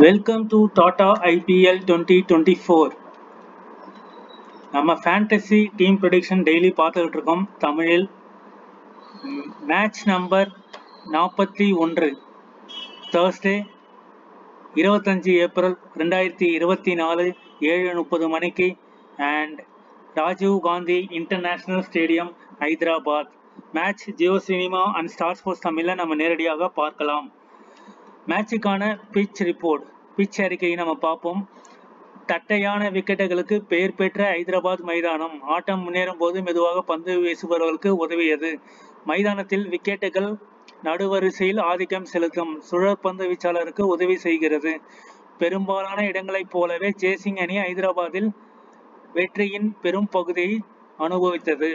welcome to Tata IPL twenty twenty four நம்ம fantasy team prediction daily பார்த்துக்கிட்டு இருக்கோம் தமிழில் மேட்ச் நம்பர் நாற்பத்தி ஒன்று தேர்ஸ்டே இருபத்தஞ்சி ஏப்ரல் ரெண்டாயிரத்தி இருபத்தி நாலு ஏழு முப்பது மணிக்கு and Rajiv Gandhi international stadium Hyderabad match Jio cinema and star sports தமிழில் நம்ம நேரடியாக பார்க்கலாம் மேட்சுக்கான பிச் ரிப்போர்ட் பிச் அறிக்கையை நம்ம பார்ப்போம் தட்டையான விக்கெட்டுகளுக்கு பெயர் பெற்ற ஹைதராபாத் மைதானம் ஆட்டம் முன்னேறும் போது மெதுவாக பந்து வீசுபவர்களுக்கு உதவியது மைதானத்தில் விக்கெட்டுகள் நடுவரிசையில் ஆதிக்கம் செலுத்தும் சுழற்பந்து வீச்சாளருக்கு உதவி செய்கிறது பெரும்பாலான இடங்களைப் போலவே சேசிங் அணி ஹைதராபாத்தில் வெற்றியின் பெரும் பகுதியை அனுபவித்தது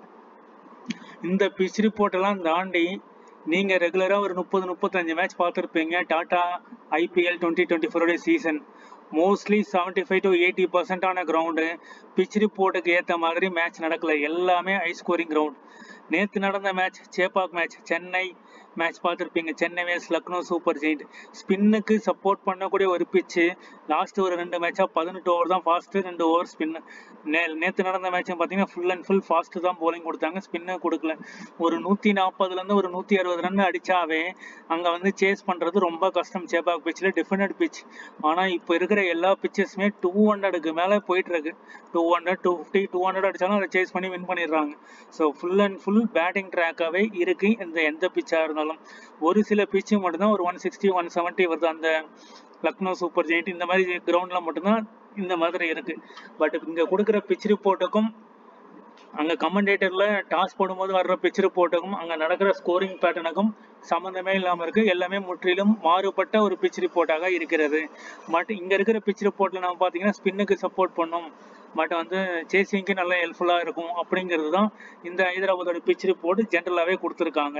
இந்த பிச் ரிப்போர்ட் எல்லாம் தாண்டி நீங்கள் ரெகுலராக ஒரு முப்பது முப்பத்தஞ்சு மேட்ச் பார்த்துருப்பீங்க டாடா ஐபிஎல் டுவெண்ட்டி டுவெண்ட்டி ஃபோருடைய season mostly seventy five to eighty பர்சன்டான கிரவுண்டு பிச் ரிப்போர்ட்டுக்கு ஏற்ற மாதிரி மேட்ச் நடக்கல எல்லாமே ஹை ஸ்கோரிங் கிரவுண்ட் நேற்று நடந்த match Chepauk match Chennai match பார்த்துருப்பீங்க Chennai vs Lucknow super giant ஸ்பின்னுக்கு சப்போர்ட் பண்ணக்கூடிய ஒரு பிச்சு லாஸ்ட் ஒரு ரெண்டு மேட்சாக பதினெட்டு ஓவர் தான் ஃபாஸ்ட்டு ரெண்டு ஓவர் ஸ்பின்னு நே நேற்று நடந்த மேட்ச் பார்த்தீங்கன்னா ஃபுல் அண்ட் ஃபுல் ஃபாஸ்ட்டு தான் போலிங் கொடுத்தாங்க ஸ்பின்னு கொடுக்கல ஒரு நூற்றி நாற்பதுலேருந்து ஒரு நூற்றி அறுபது ரன் அடித்தாவே அங்கே வந்து சேஸ் பண்ணுறது ரொம்ப கஷ்டம் சேப்பாக் பிச்சில் டிஃபரெண்ட் பிச் ஆனால் இப்போ இருக்கிற எல்லா பிச்சஸுமே டூ ஹண்ட்ரடுக்கு மேலே போயிட்டுருக்கு two hundred two fifty two hundred அடித்தாலும் அதை சேஸ் பண்ணி வின் பண்ணிடுறாங்க so full and full batting ட்ராக்காகவே இருக்குது இந்த எந்த பிச்சாக இருந்தாலும் ஒரு சில பிச்சு மட்டும்தான் ஒரு ஒன் சிக்ஸ்டி ஒன் செவன்ட்டி வருது அந்த லக்னோ சூப்பர் ஜெயிண்ட் இந்த மாதிரி கிரவுண்டில் மட்டும்தான் இந்த மாதிரி இருக்குது பட் இங்கே கொடுக்குற பிச் ரிப்போர்ட்டுக்கும் அங்கே கமெண்டேட்டரில் டாஸ் போடும்போது வர்ற பிச் ரிப்போர்ட்டுக்கும் அங்கே நடக்கிற ஸ்கோரிங் பேட்டர்னுக்கும் சம்மந்தமே இல்லாமல் இருக்குது எல்லாமே முற்றிலும் மாறுபட்ட ஒரு பிச் ரிப்போர்ட்டாக இருக்கிறது பட் இங்கே இருக்கிற பிச் ரிப்போர்ட்டில் நம்ம பார்த்தீங்கன்னா ஸ்பின்னுக்கு சப்போர்ட் பண்ணும் பட் வந்து சேசிங்க்கு நல்லா ஹெல்ப்ஃபுல்லாக இருக்கும் அப்படிங்கிறது தான் இந்த ஹைதராபாத்தோட பிச் ரிப்போர்ட் ஜென்ரலாகவே கொடுத்துருக்காங்க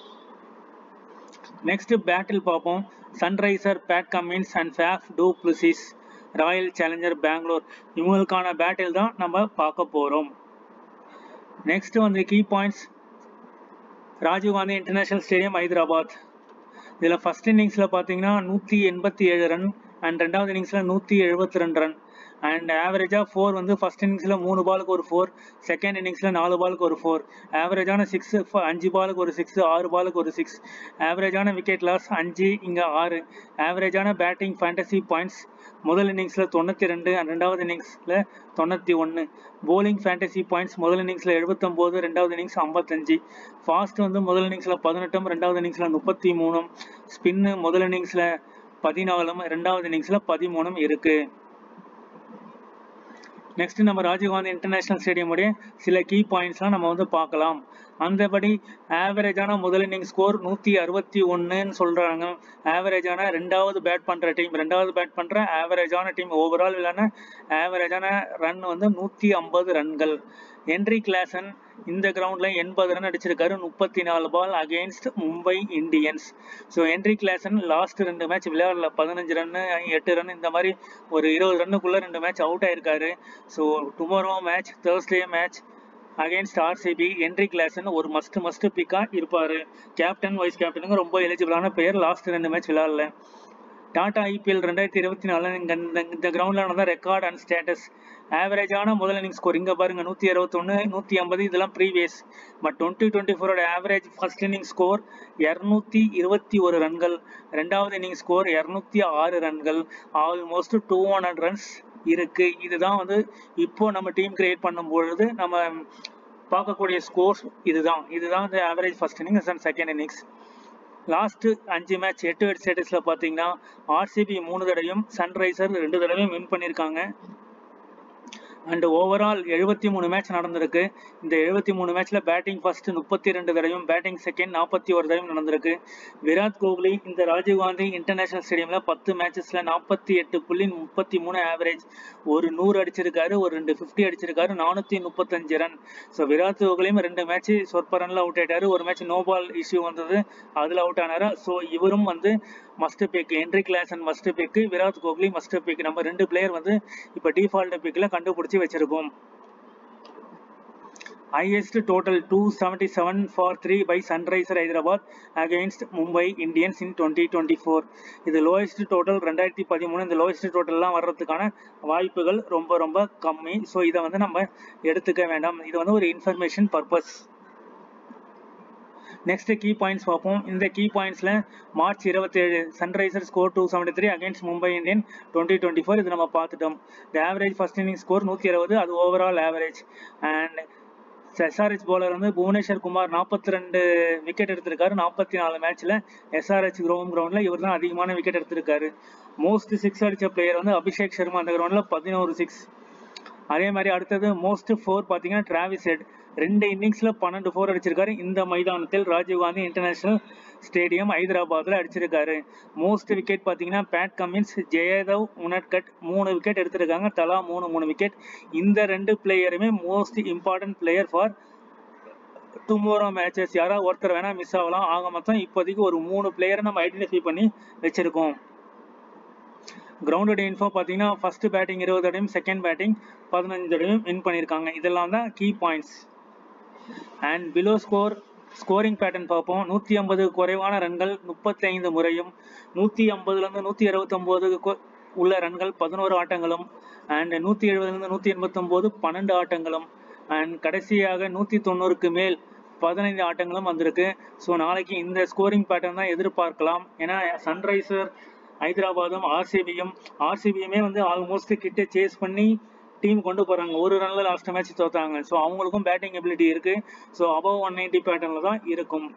நெக்ஸ்ட் பேட்டில் பார்ப்போம் Sunriser Pat Cummins and Faf du Plessis Royal Challenger Bangalore இவங்களுக்கான பேட்டில் தான் நம்ம பார்க்க போகிறோம் நெக்ஸ்ட் வந்து key points Rajiv Gandhi international stadium Hyderabad இதில் ஃபர்ஸ்ட் இன்னிங்ஸில் பார்த்தீங்கன்னா நூற்றி எண்பத்தி ஏழு ரன் அண்ட் ரெண்டாவது இன்னிங்ஸில் நூற்றி எழுபத்தி ரெண்டு ரன் அண்ட் ஆவரேஜாக ஃபோர் வந்து ஃபர்ஸ்ட் இன்னிங்ஸில் மூணு பாலுக்கு ஒரு ஃபோர் செகண்ட் இன்னிங்ஸில் நாலு பாலுக்கு ஒரு ஃபோர் ஆவரேஜான சிக்ஸ் அஞ்சு பாலுக்கு ஒரு சிக்ஸ் ஆறு பாலுக்கு ஒரு சிக்ஸ் ஆவரேஜான விக்கெட் லாஸ் அஞ்சு இங்கே ஆறு ஆவரேஜான பேட்டிங் ஃபேண்டசி பாயிண்ட்ஸ் முதல் இன்னிங்ஸில் தொண்ணூற்றி ரெண்டு அண்ட் ரெண்டாவது இன்னிங்ஸில் தொண்ணூற்றி ஒன்று போலிங் ஃபேண்டசி பாயிண்ட்ஸ் முதல் இன்னிங்ஸில் எழுபத்தொம்போது ரெண்டாவது இன்னிங்ஸ் ஐம்பத்தஞ்சு ஃபாஸ்ட் வந்து முதல் இன்னிங்ஸில் பதினெட்டும் ரெண்டாவது இன்னிங்ஸில் முப்பத்தி மூணும் ஸ்பின்னு முதல் இன்னிங்ஸில் பதினாலும் ரெண்டாவது இன்னிங்ஸில் பதிமூணும் இருக்குது நெக்ஸ்ட் நம்ம ராஜீவ்காந்தி இன்டர்நேஷனல் ஸ்டேடியமுடைய சில கீ பாயிண்ட்ஸ்லாம் நம்ம வந்து பார்க்கலாம் அந்தபடி ஆவரேஜான முதல் இன்னிங் ஸ்கோர் நூற்றி அறுபத்தி ஒன்றுன்னு சொல்கிறாங்க ஆவரேஜான ரெண்டாவது பேட் பண்ணுற டீம் ரெண்டாவது பேட் பண்ணுற ஆவரேஜான டீம் ஓவரால் இல்லைன்னா ஆவரேஜான ரன் வந்து நூற்றி ஐம்பது ரன்கள் என்ட்ரி கிளாசன் இந்த கிரவுண்டில் எண்பது ரன் அடிச்சிருக்காரு முப்பத்தி நாலு ball against Mumbai Indians so என்ட்ரி கிளாசன் லாஸ்ட் ரெண்டு மேட்ச் விளையாடல பதினஞ்சு ரன்னு எட்டு ரன் இந்த மாதிரி ஒரு இருபது ரன்னுக்குள்ளே ரெண்டு மேட்ச் அவுட் ஆயிருக்காரு so tomorrow match Thursday match against RCB என்ட்ரி கிளாஸ்னு ஒரு மஸ்ட் மஸ்ட் பிக்காக இருப்பார் கேப்டன் வைஸ் கேப்டனுங்க ரொம்ப எலிஜிபிளான பெயர் லாஸ்ட் ரெண்டு மேட்ச் விளையாடல டாடா ஐபிஎல் ரெண்டாயிரத்தி இருபத்தி நாலு இந்த இந்த கிரவுண்டில் நடந்த ரெக்கார்ட் அண்ட் ஸ்டேட்டஸ் ஆவரேஜான முதல் இன்னிங் ஸ்கோர் இங்கே பாருங்க நூற்றி அறுபத்தொன்று நூற்றி ஐம்பது இதெல்லாம் ப்ரீவியஸ் பட் டுவெண்ட்டி டுவெண்ட்டி ஃபோரோட ஆவரேஜ் ஃபர்ஸ்ட் இன்னிங் ஸ்கோர் இரநூத்தி இருபத்தி ஒரு ரன்கள் ரெண்டாவது இன்னிங் ஸ்கோர் இரநூத்தி ஆறு ரன்கள் ஆல்மோஸ்ட் டூ ஹண்ட்ரட் ரன்ஸ் இருக்கு இதுதான் வந்து இப்போ நம்ம டீம் கிரியேட் பண்ணும் பொழுது நம்ம பார்க்கக்கூடிய ஸ்கோர்ஸ் இதுதான் இதுதான் இந்த average first innings and second innings last அஞ்சு மேட்ச் எட்டு எட்டு ஸ்டேட்டஸில் பார்த்தீங்கன்னா ஆர்சிபி மூணு தடவையும் சன்ரைசர் ரெண்டு தடவையும் வின் பண்ணியிருக்காங்க அண்ட் ஓவரால் எழுபத்தி மூணு மேட்ச் நடந்திருக்கு இந்த எழுபத்தி மூணு மேட்ச்சில் பேட்டிங் ஃபர்ஸ்ட் முப்பத்தி ரெண்டு தடவையும் பேட்டிங் செகண்ட் நாற்பத்தி ஒரு தடவையும் நடந்திருக்கு விராட் கோஹ்லி இந்த ராஜீவ்காந்தி இன்டர்நேஷனல் ஸ்டேடியமில் பத்து மேட்சஸில் நாற்பத்தி எட்டு புள்ளி முப்பத்தி மூணு ஆவரேஜ் ஒரு நூறு அடிச்சிருக்காரு ஒரு ரெண்டு ஃபிஃப்டி அடிச்சிருக்காரு நானூற்றி முப்பத்தஞ்சு ரன் ஸோ விராட் கோஹ்லியும் ரெண்டு மேட்ச் சொற்ப ரனில் அவுட் ஆயிட்டாரு ஒரு மேட்ச் நோ பால் இஷ்யூ வந்தது அதில் அவுட் ஆனாரு ஸோ இவரும் வந்து மஸ்ட் பிக் என்ட்ரி Klaasen and must pick Virat Kohli must pick நம்ம ரெண்டு பிளேயர் வந்து இப்போ டிஃபால்ட் பிக்கில் கண்டுபிடிச்சி வச்சிருக்கோம் highest total 277 for 3 by Sunriser Hyderabad against Mumbai Indians in 2024 இது lowest total ரெண்டாயிரத்தி பதிமூணு இந்த lowest totalலாம் வர்றதுக்கான வாய்ப்புகள் ரொம்ப ரொம்ப கம்மி ஸோ இதை வந்து நம்ம எடுத்துக்க வேண்டாம் இது வந்து ஒரு information purpose next key points பார்ப்போம் இந்த கீ பாயிண்ட்ஸ்ல மார்ச் இருபத்தேழு sunriser score two seventy three against Mumbai Indian twenty twenty four இது நம்ம பார்த்துட்டோம் the average first inning score நூற்றி இருபது அது overall average and SRH bowler வந்து புவனேஸ்வர் குமார் நாற்பத்தி ரெண்டு விக்கெட் எடுத்திருக்காரு நாற்பத்தி நாலு மேட்ச்ல எஸ்ஆர்ஹெச் ஹோம் கிரவுண்ட்ல இவர் தான் அதிகமான விக்கெட் எடுத்திருக்காரு மோஸ்ட் சிக்ஸ் அடிச்ச பிளேயர் வந்து அபிஷேக் சர்மா அந்த கிரவுண்ட்ல பதினோரு சிக்ஸ் அதே மாதிரி அடுத்தது மோஸ்ட் ஃபோர் பார்த்தீங்கன்னா டிராவிஸ் ஹெட் ரெண்டு இன்னிங்ஸ்ல பன்னெண்டு ஃபோர் அடிச்சிருக்காரு இந்த மைதானத்தில் ராஜீவ்காந்தி இன்டர்நேஷனல் ஸ்டேடியம் ஹைதராபாத்ல அடிச்சிருக்காரு மோஸ்ட் விக்கெட் பார்த்தீங்கன்னா பேட் கமின்ஸ் ஜெயதவ் உனட்கட் மூணு விக்கெட் எடுத்திருக்காங்க தலா மூணு மூணு விக்கெட் இந்த ரெண்டு பிளேயருமே most important player for tomorrow matches யாராவது ஒருத்தர் வேணா மிஸ் ஆகலாம் ஆக மொத்தம் இப்போதைக்கு ஒரு மூணு பிளேயரை நம்ம ஐடென்டிஃபை பண்ணி வச்சிருக்கோம் கிரவுண்டோட இன்ஃபோ பார்த்தீங்கன்னா ஃபர்ஸ்ட் பேட்டிங் இருபது தடவையும் செகண்ட் பேட்டிங் பதினஞ்சு தடவையும் வின் பண்ணியிருக்காங்க இதெல்லாம் தான் key points and below score scoring pattern பார்ப்போம் நூற்றி ஐம்பது குறைவான ரன்கள் முப்பத்தைந்து முறையும் நூற்றி ஐம்பதுலேருந்து நூற்றி அறுபத்தொம்போது உள்ள ரன்கள் பதினோரு ஆட்டங்களும் அண்ட் நூற்றி எழுபதுலேருந்து நூற்றி எண்பத்தொம்போது பன்னெண்டு ஆட்டங்களும் அண்ட் கடைசியாக நூற்றி தொண்ணூறுக்கு மேல் பதினைந்து ஆட்டங்களும் வந்திருக்கு ஸோ நாளைக்கு இந்த ஸ்கோரிங் பேட்டர்ன் தான் எதிர்பார்க்கலாம் ஏன்னா சன்ரைசர் ஹைதராபாத்தும் ஆர்சிபியும் ஆர்சிபியுமே வந்து ஆல்மோஸ்ட் கிட்ட சேஸ் பண்ணி டீம் கொண்டு போறாங்க ஒரு ரன்ல லாஸ்ட் மேட்ச் தோத்தாங்க ஸோ அவங்களுக்கும் பேட்டிங் எபிலிட்டி இருக்கு ஸோ அபவ் ஒன் நைன்டி பேட்டர்ல தான் இருக்கும்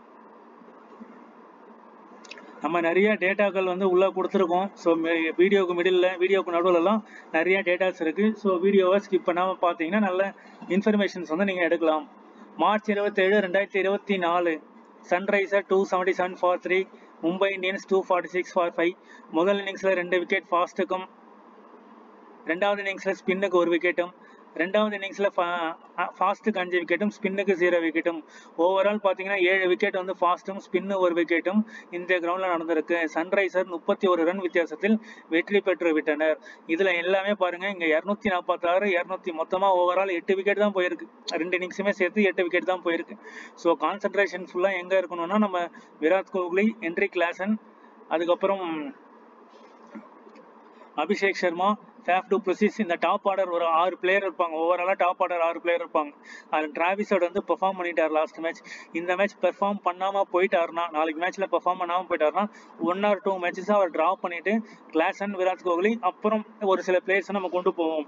நம்ம நிறைய டேட்டாக்கள் வந்து உள்ள கொடுத்துருக்கோம் ஸோ வீடியோக்கு மிடில் வீடியோக்கு நடுவில்லாம் நிறைய டேட்டாஸ் இருக்கு ஸோ வீடியோவை ஸ்கிப் பண்ணாம பார்த்தீங்கன்னா நல்ல இன்ஃபர்மேஷன்ஸ் வந்து நீங்க எடுக்கலாம் மார்ச் இருபத்தேழு ரெண்டாயிரத்தி இருபத்தி நாலு sunriser two seventy seven for three Mumbai Indians two forty six for five முதல் இன்னிங்ஸில் ரெண்டு விக்கெட் ஃபாஸ்ட்டுக்கும் ரெண்டாவது இன்னிங்ஸில் ஸ்பின்னுக்கு ஒரு விக்கெட்டும் ரெண்டாவது இன்னிங்ஸில் ஃபாஸ்ட்டுக்கு அஞ்சு விக்கெட்டும் ஸ்பின்னுக்கு ஜீரோ விக்கெட்டும் ஓவரால் பார்த்தீங்கன்னா ஏழு விக்கெட் வந்து ஃபாஸ்ட்டும் ஸ்பின்னு ஒரு விக்கெட்டும் இந்த கிரவுண்டில் நடந்திருக்கு சன்ரைசர் முப்பத்தி ஒரு ரன் வித்தியாசத்தில் வெற்றி பெற்று விட்டனர் இதில் எல்லாமே பாருங்க இங்கே இரநூத்தி நாற்பத்தாறு இரநூத்தி மொத்தமாக ஓவரால் எட்டு விக்கெட் தான் போயிருக்கு ரெண்டு இன்னிங்ஸுமே சேர்த்து எட்டு விக்கெட் தான் போயிருக்கு ஸோ கான்சன்ட்ரேஷன் ஃபுல்லாக எங்கே இருக்கணும்னா நம்ம விராட் கோஹ்லி என்ட்ரி கிளாசன் அதுக்கப்புறம் Abhishek Sharma Faf du Plessis இந்த டாப் ஆர்டர் ஒரு ஆறு பிளேயர் இருப்பாங்க ஓவராலாக டாப் ஆர்டர் ஆறு பிளேயர் இருப்பாங்க அதில் டிராவிஸோட வந்து பெர்ஃபார்ம் பண்ணிட்டார் லாஸ்ட் மேட்ச் இந்த மேட்ச் பெர்ஃபார்ம் பண்ணாமல் போயிட்டாருனா நாளைக்கு மேட்ச்சில் பெர்ஃபார்ம் பண்ணாமல் போயிட்டாருனா ஒன் ஆர் டூ மேட்சஸ் அவர் ட்ராப் பண்ணிட்டு கிளாசன் விராட் கோஹ்லி அப்புறம் ஒரு சில பிளேயர்ஸை நம்ம கொண்டு போவோம்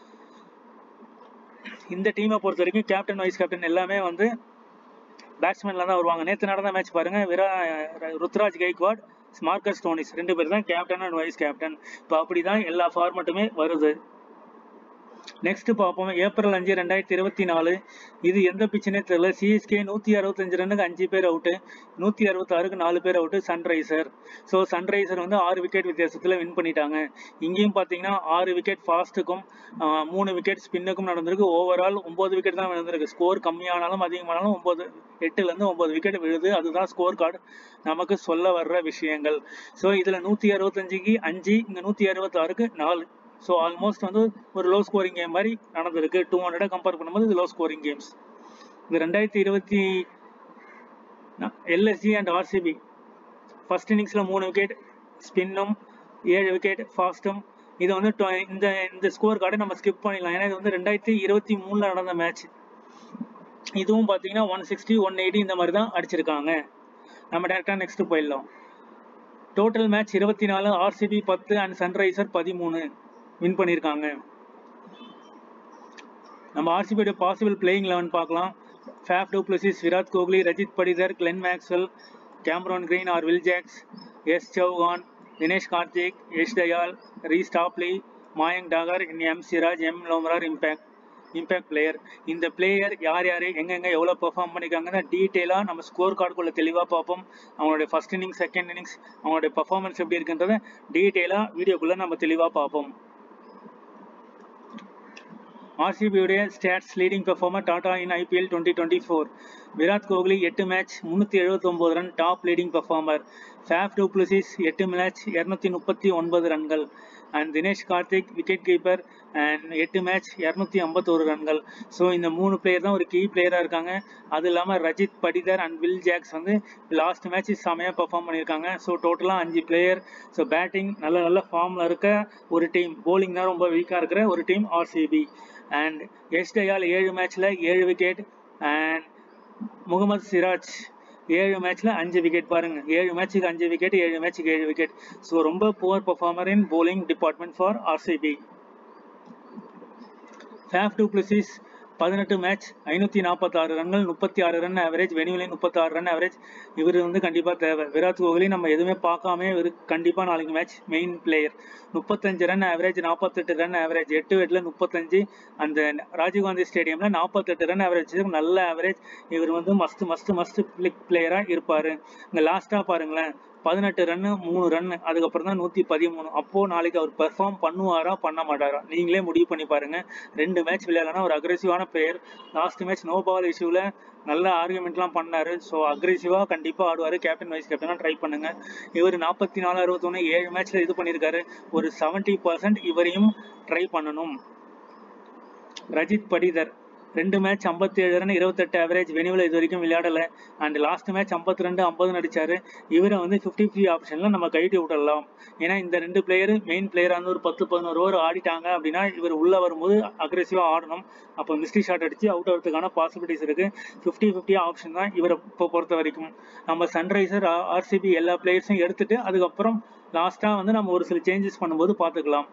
இந்த டீமை பொறுத்த வரைக்கும் கேப்டன் வைஸ் கேப்டன் எல்லாமே வந்து பேட்ஸ்மேன்ல தான் வருவாங்க நேற்று நடந்த மேட்ச் பாருங்க விரா ருத்ராஜ் கைக்வாட் மார்க்கஸ் டோனிஸ் ரெண்டு பேர் தான் கேப்டன் அண்ட் வைஸ் கேப்டன் இப்போ அப்படிதான் எல்லா ஃபார்மட்டுமே வருது நெக்ஸ்ட் பார்ப்போம் ஏப்ரல் அஞ்சு ரெண்டாயிரத்தி இருபத்தி நாலு இது எந்த பிச்சுனே தெரியல சிஎஸ்கே நூற்றி அறுபத்தஞ்சு ரன்னுக்கு அஞ்சு பேர் அவுட்டு நூற்றி அறுபத்தாறுக்கு நாலு பேர் அவுட்டு சன்ரைசர் ஸோ சன்ரைசர் வந்து ஆறு விக்கெட் வித்தியாசத்தில் வின் பண்ணிட்டாங்க இங்கேயும் பார்த்தீங்கன்னா ஆறு விக்கெட் ஃபாஸ்ட்டுக்கும் மூணு விக்கெட் ஸ்பின்னுக்கும் நடந்திருக்கு ஓவரால் ஒம்பது விக்கெட் தான் விழுந்திருக்கு ஸ்கோர் கம்மியானாலும் அதிகமானாலும் ஒம்பது எட்டுலேருந்து ஒம்பது விக்கெட் விழுது அதுதான் ஸ்கோர் கார்டு நமக்கு சொல்ல வர்ற விஷயங்கள் ஸோ இதில் நூற்றி அறுபத்தஞ்சுக்கு அஞ்சு இங்கே நூற்றி அறுபத்தாறுக்கு நாலு ஸோ ஆல்மோஸ்ட் வந்து ஒரு லோ ஸ்கோரிங் கேம் மாதிரி நடந்திருக்கு டூ ஹண்ட்ரடை கம்பேர் பண்ணும்போது இது லோ ஸ்கோரிங் கேம்ஸ் இது ரெண்டாயிரத்தி இருபத்தி எல்எஸ்ஜி அண்ட் ஆர்சிபி ஃபர்ஸ்ட் இன்னிங்ஸில் மூணு விக்கெட் ஸ்பின்னும் ஏழு விக்கெட் ஃபாஸ்ட்டும் இது வந்து இந்த இந்த ஸ்கோர் கார்டை நம்ம ஸ்கிப் பண்ணிடலாம் ஏன்னா இது வந்து ரெண்டாயிரத்தி இருபத்தி மூணில் நடந்த மேட்ச் இதுவும் பார்த்தீங்கன்னா ஒன் சிக்ஸ்டி ஒன் எயிட்டி இந்த மாதிரி தான் அடிச்சிருக்காங்க நம்ம டேரெக்டாக நெக்ஸ்ட் போயிடலாம் டோட்டல் மேட்ச் இருபத்தி நாலு ஆர்சிபி பத்து அண்ட் சன்ரைசர் பதிமூணு வின் பண்ணியிருக்காங்க நம்ம ஆர்சிபியோட பாசிபிள் பிளேயிங் லெவன் பார்க்கலாம் Faf du Plessis Virat Kohli Rajat Patidar Glenn Maxwell Cameron Green R Will Jacks S Chauhan Dinesh Karthik Yash Dayal Reece Topley Mayank Dagar M Siraj M Lomror impact impact player இந்த பிளேயர் யார் யார் எங்கெங்க எவ்வளோ பெர்ஃபார்ம் பண்ணியிருக்காங்கன்னு டீட்டெயிலாக நம்ம ஸ்கோர் கார்டுக்குள்ளே தெளிவாக பார்ப்போம் அவங்களுடைய ஃபர்ஸ்ட் இன்னிங்ஸ் செகண்ட் இன்னிங்ஸ் அவங்களுடைய பர்ஃபார்மன்ஸ் எப்படி இருக்குன்றத டீட்டெயிலாக வீடியோக்குள்ளே நம்ம தெளிவாக பார்ப்போம் ஆர்சிபியுடைய stats leading performer Tata in IPL twenty twenty four Virat Kohli எட்டு மேட்ச் முந்நூற்றி எழுபத்தொம்போது run top leading performer Faf du Plessis எட்டு மேட்ச் இரநூத்தி முப்பத்தி ஒன்பது ரன்கள் and Dinesh Karthik wicket keeper and எட்டு மேட்ச் இரநூத்தி ஐம்பத்தோரு ரன்கள் ஸோ இந்த மூணு பிளேயர் தான் ஒரு கீ பிளேயராக இருக்காங்க அது இல்லாமல் Rajat Patidar and Will Jacks வந்து லாஸ்ட் மேட்ச் செமையாக பெர்ஃபார்ம் பண்ணியிருக்காங்க ஸோ டோட்டலாக அஞ்சு பிளேயர் ஸோ பேட்டிங் நல்ல நல்ல ஃபார்மில் இருக்க ஒரு டீம் போலிங் தான் ரொம்ப வீக்காக இருக்கிற ஒரு team RCB and S Dayal ஏழு மேட்ச்சில் ஏழு விக்கெட் அண்ட் முகமது சிராஜ் ஏழு மேட்ச்ல அஞ்சு விக்கெட் பாருங்க ஏழு மேட்ச்சுக்கு அஞ்சு விக்கெட் ஏழு மேட்ச்சுக்கு ஏழு விக்கெட் ஸோ ரொம்ப poor performer in bowling department for RCB Faf du Plessis பதினெட்டு மேட்ச் ஐநூற்றி நாற்பத்தாறு ரன்கள் முப்பத்தி ஆறு ரன் ஆவரேஜ் வெனிவிலையும் முப்பத்தாறு ரன் ஆவரேஜ் இவர் வந்து கண்டிப்பாக தேவை விராட் கோலி நம்ம எதுவுமே பார்க்காம இவர் கண்டிப்பாக நாளைக்கு மேட்ச் மெயின் பிளேயர் முப்பத்தஞ்சு ரன் ஆவரேஜ் நாற்பத்தெட்டு ரன் ஆவரேஜ் எட்டு வெட்டில் முப்பத்தஞ்சு அந்த ராஜீவ்காந்தி ஸ்டேடியமில் நாற்பத்தெட்டு ரன் ஆவரேஜ் நல்ல ஆவரேஜ் இவர் வந்து மஸ்ட் மஸ்ட் மஸ்ட் பிளிக் பிளேயராக இருப்பார் இங்கே லாஸ்ட்டாக பாருங்களேன் பதினெட்டு ரன்னு மூணு ரன் அதுக்கப்புறம் தான் நூற்றி பதிமூணு அப்போது நாளைக்கு அவர் பெர்ஃபார்ம் பண்ணுவாரா பண்ண மாட்டாரா நீங்களே முடிவு பண்ணி பாருங்க ரெண்டு மேட்ச் விளையாடலாம் ஒரு அக்ரெசிவான player last match no ball இஷ்யூவில் நல்ல ஆர்குமெண்ட்லாம் பண்ணாரு ஸோ அக்ரெசிவாக கண்டிப்பாக ஆடுவார் கேப்டன் வைஸ் கேப்டனாக ட்ரை பண்ணுங்க இவர் நாற்பத்தி நாலு அறுபத்தொன்று ஏழு மேட்ச்சில் இது பண்ணியிருக்காரு ஒரு செவன்ட்டி பர்சன்ட் இவரையும் ட்ரை பண்ணணும் ரஜித் படிதர் ரெண்டு மேட்ச் ஐம்பத்தி ஏழு ரன் இருபத்தெட்டு ஆவரேஜ் வெனிவில் இது வரைக்கும் விளையாடல அண்ட் லாஸ்ட் மேட்ச் ஐம்பத்தி ரெண்டு ஐம்பது அடிச்சாரு இவரை வந்து ஃபிஃப்டி ஃபிஃப்டி ஆப்ஷன்ல நம்ம கைட்டி விடலாம் ஏன்னா இந்த ரெண்டு பிளேயர் மெயின் பிளேயராக வந்து ஒரு பத்து பதினோரு ஓவர் ஆடிட்டாங்க அப்படின்னா இவர் உள்ள வரும்போது அக்ரெசிவா ஆடணும் அப்போ மிஸ்டி ஷாட் அடிச்சு அவுட் ஆகிறதுக்கான பாசிபிலிட்டிஸ் இருக்கு ஃபிஃப்டி ஃபிஃப்டி ஆப்ஷன் தான் இவரை இப்போ பொறுத்த வரைக்கும் நம்ம சன்ரைசர் ஆர்சிபி எல்லா பிளேயர்ஸும் எடுத்துட்டு அதுக்கப்புறம் லாஸ்ட்டாக வந்து நம்ம ஒரு சில சேஞ்சஸ் பண்ணும்போது பார்த்துக்கலாம்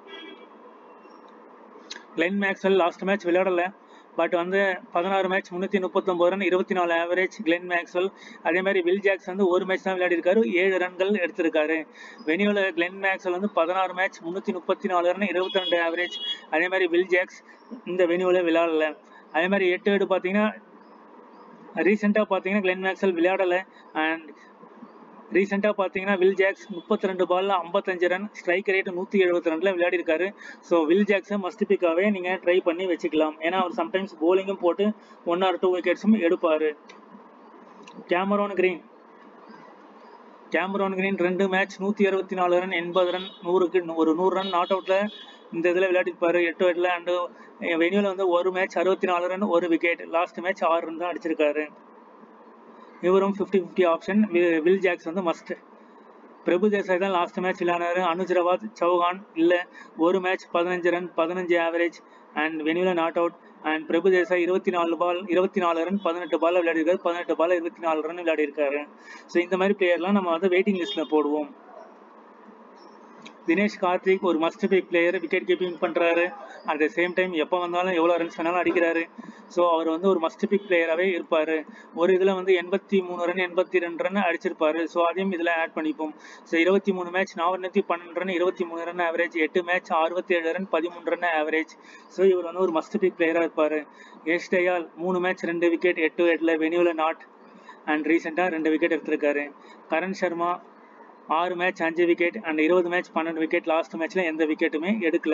கிளென் மேக்ஸ்வெல் லாஸ்ட் மேட்ச் விளையாடல பட் வந்து பதினாறு மேட்ச் முந்நூற்றி முப்பத்தொம்பது ரன் இருபத்தி நாலு ஆவரேஜ் கிளென் மேக்ஸ்வெல் அதே மாதிரி வில் ஜாக்ஸ் வந்து ஒரு மேட்ச் தான் விளையாடிருக்காரு ஏழு ரன்கள் எடுத்திருக்காரு வெனியூல கிளென் மேக்ஸ்வெல் வந்து பதினாறு மேட்ச் முந்நூற்றி முப்பத்தி நாலு ரன் இருபத்தி ரெண்டு ஆவரேஜ் அதே மாதிரி வில் ஜாக்ஸ் இந்த வெனியூல விளையாடல அதே மாதிரி எட்டு எடு பார்த்தீங்கன்னா ரீசெண்டாக பார்த்தீங்கன்னா கிளென் மேக்ஸ்வெல் விளையாடலை அண்ட் ரீசெண்டாக பார்த்தீங்கன்னா வில் ஜாக்ஸ் முப்பத்தி ரெண்டு பால்ல ஐம்பத்தஞ்சு ரன் ஸ்ட்ரைக் ரேட் நூற்றி எழுபத்தி ரெண்டில் விளையாடிருக்காரு ஸோ வில் ஜாக்ஸை மஸ்ட் பிக்காவே நீங்கள் ட்ரை பண்ணி வச்சுக்கலாம் ஏன்னா அவர் சம்டைம்ஸ் போலிங்கும் போட்டு ஒன் ஆர் டூ விக்கெட்ஸும் எடுப்பார் கேமரோன் கிரீன் கேமரோன் கிரீன் ரெண்டு மேட்ச் நூற்றி அறுபத்தி நாலு ரன் எண்பது ரன் நூறுக்கு ஒரு நூறு ரன் நாட் அவுட்டில் இந்த இதில் விளையாடிருப்பாரு எட்டு வெட்டில் அண்டு வெனியூவில் வந்து ஒரு மேட்ச் அறுபத்தி நாலு ரன் ஒரு விக்கெட் லாஸ்ட் மேட்ச் ஆறு ரன் தான் அடிச்சிருக்காரு இவரும் fifty fifty option Will Jacks வந்து மஸ்ட் பிரபு தேசாய் தான் லாஸ்ட் மேட்ச் விளையாடுறாரு அனுஜ் ரவாத் சௌஹான் இல்லை ஒரு மேட்ச் பதினஞ்சு ரன் பதினஞ்சு ஆவரேஜ் அண்ட் வெனியூல not out and Prabhu Desai இருபத்தி நாலு பால் இருபத்தி நாலு ரன் பதினெட்டு பால் விளையாடிருக்காரு பதினெட்டு பால் இருபத்தி நாலு ரன் விளையாடிருக்காரு ஸோ இந்த மாதிரி பிளேயர்லாம் நம்ம வந்து வெயிட்டிங் லிஸ்ட்ல போடுவோம் தினேஷ் கார்த்திக் ஒரு must pick player wicket keeping பண்ணுறாரு அட் த சேம் டைம் எப்போ வந்தாலும் எவ்வளோ ரன்ஸ் வேணாலும் அடிக்கிறாரு ஸோ அவர் வந்து ஒரு மஸ்ட் பிக் பிளேயராகவே இருப்பார் ஒரு இதில் வந்து எண்பத்தி மூணு ரன் எண்பத்தி ரெண்டு ரன் அடிச்சிருப்பாரு ஸோ அதையும் இதில் ஆட் பண்ணிப்போம் ஸோ இருபத்தி மூணு மேட்ச் நானூற்றி பன்னெண்டு ரன் இருபத்தி மூணு ரன் ஆவரேஜ் எட்டு மேட்ச் அறுபத்தி ஏழு ரன் பதிமூணு ரன் ஆவரேஜ் ஸோ இவர் வந்து ஒரு மஸ்ட் பிக் பிளேயராக இருப்பார் எஸ் டயால் மூணு மேட்ச் ரெண்டு விக்கெட் எட்டு எட்டில் வெனியூவில் நாட் அண்ட் ரீசெண்டாக ரெண்டு விக்கெட் எடுத்திருக்காரு கரண் சர்மா ஆறு மேட்ச் அஞ்சு விக்கெட் அண்ட் இருபது மேட்ச் பன்னெண்டு விக்கெட் லாஸ்ட் மேட்ச்ல எந்த விக்கெட்டுமே எடுக்கல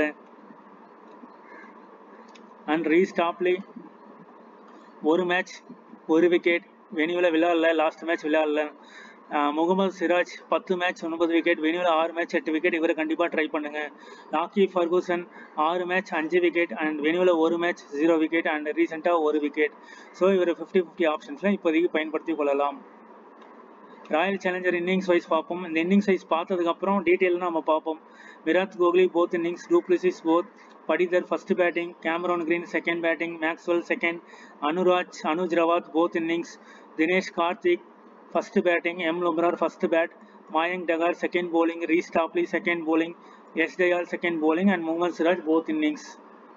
அண்ட் ரீஸ்டாப்லி ஒரு மேட்ச் ஒரு விக்கெட் வெனியூல விளையாடல லாஸ்ட் மேட்ச் விளையாடல முகமது சிராஜ் பத்து மேட்ச் ஒன்பது விக்கெட் வெனியூல ஆறு மேட்ச் எட்டு விக்கெட் இவரை கண்டிப்பாக ட்ரை பண்ணுங்க லாக்கி ஃபர்கூசன் ஆறு மேட்ச் அஞ்சு விக்கெட் அண்ட் வெனியூல ஒரு மேட்ச் ஜீரோ விக்கெட் அண்ட் ரீசெண்டாக ஒரு விக்கெட் ஸோ இவர் ஃபிஃப்டி ஃபிஃப்டி ஆப்ஷன்ஸ்ல இப்போதைக்கு பயன்படுத்தி கொள்ளலாம் ராயல் சேலஞ்சர் இன்னிங்ஸ் வைஸ் பார்ப்போம் இந்த இன்னிங்ஸ் வைஸ் பார்த்ததுக்கப்புறம் டீட்டெயிலாக நம்ம பார்ப்போம் Virat Kohli both innings du Plessis both Patidar first batting Cameron Green second batting Maxwell second Anuraj Anuj Rawat both innings Dinesh Karthik first batting M Lomror first bat Mayank Dagar second bowling Reece Topley second bowling S Dayal second bowling and Mohammed Siraj both innings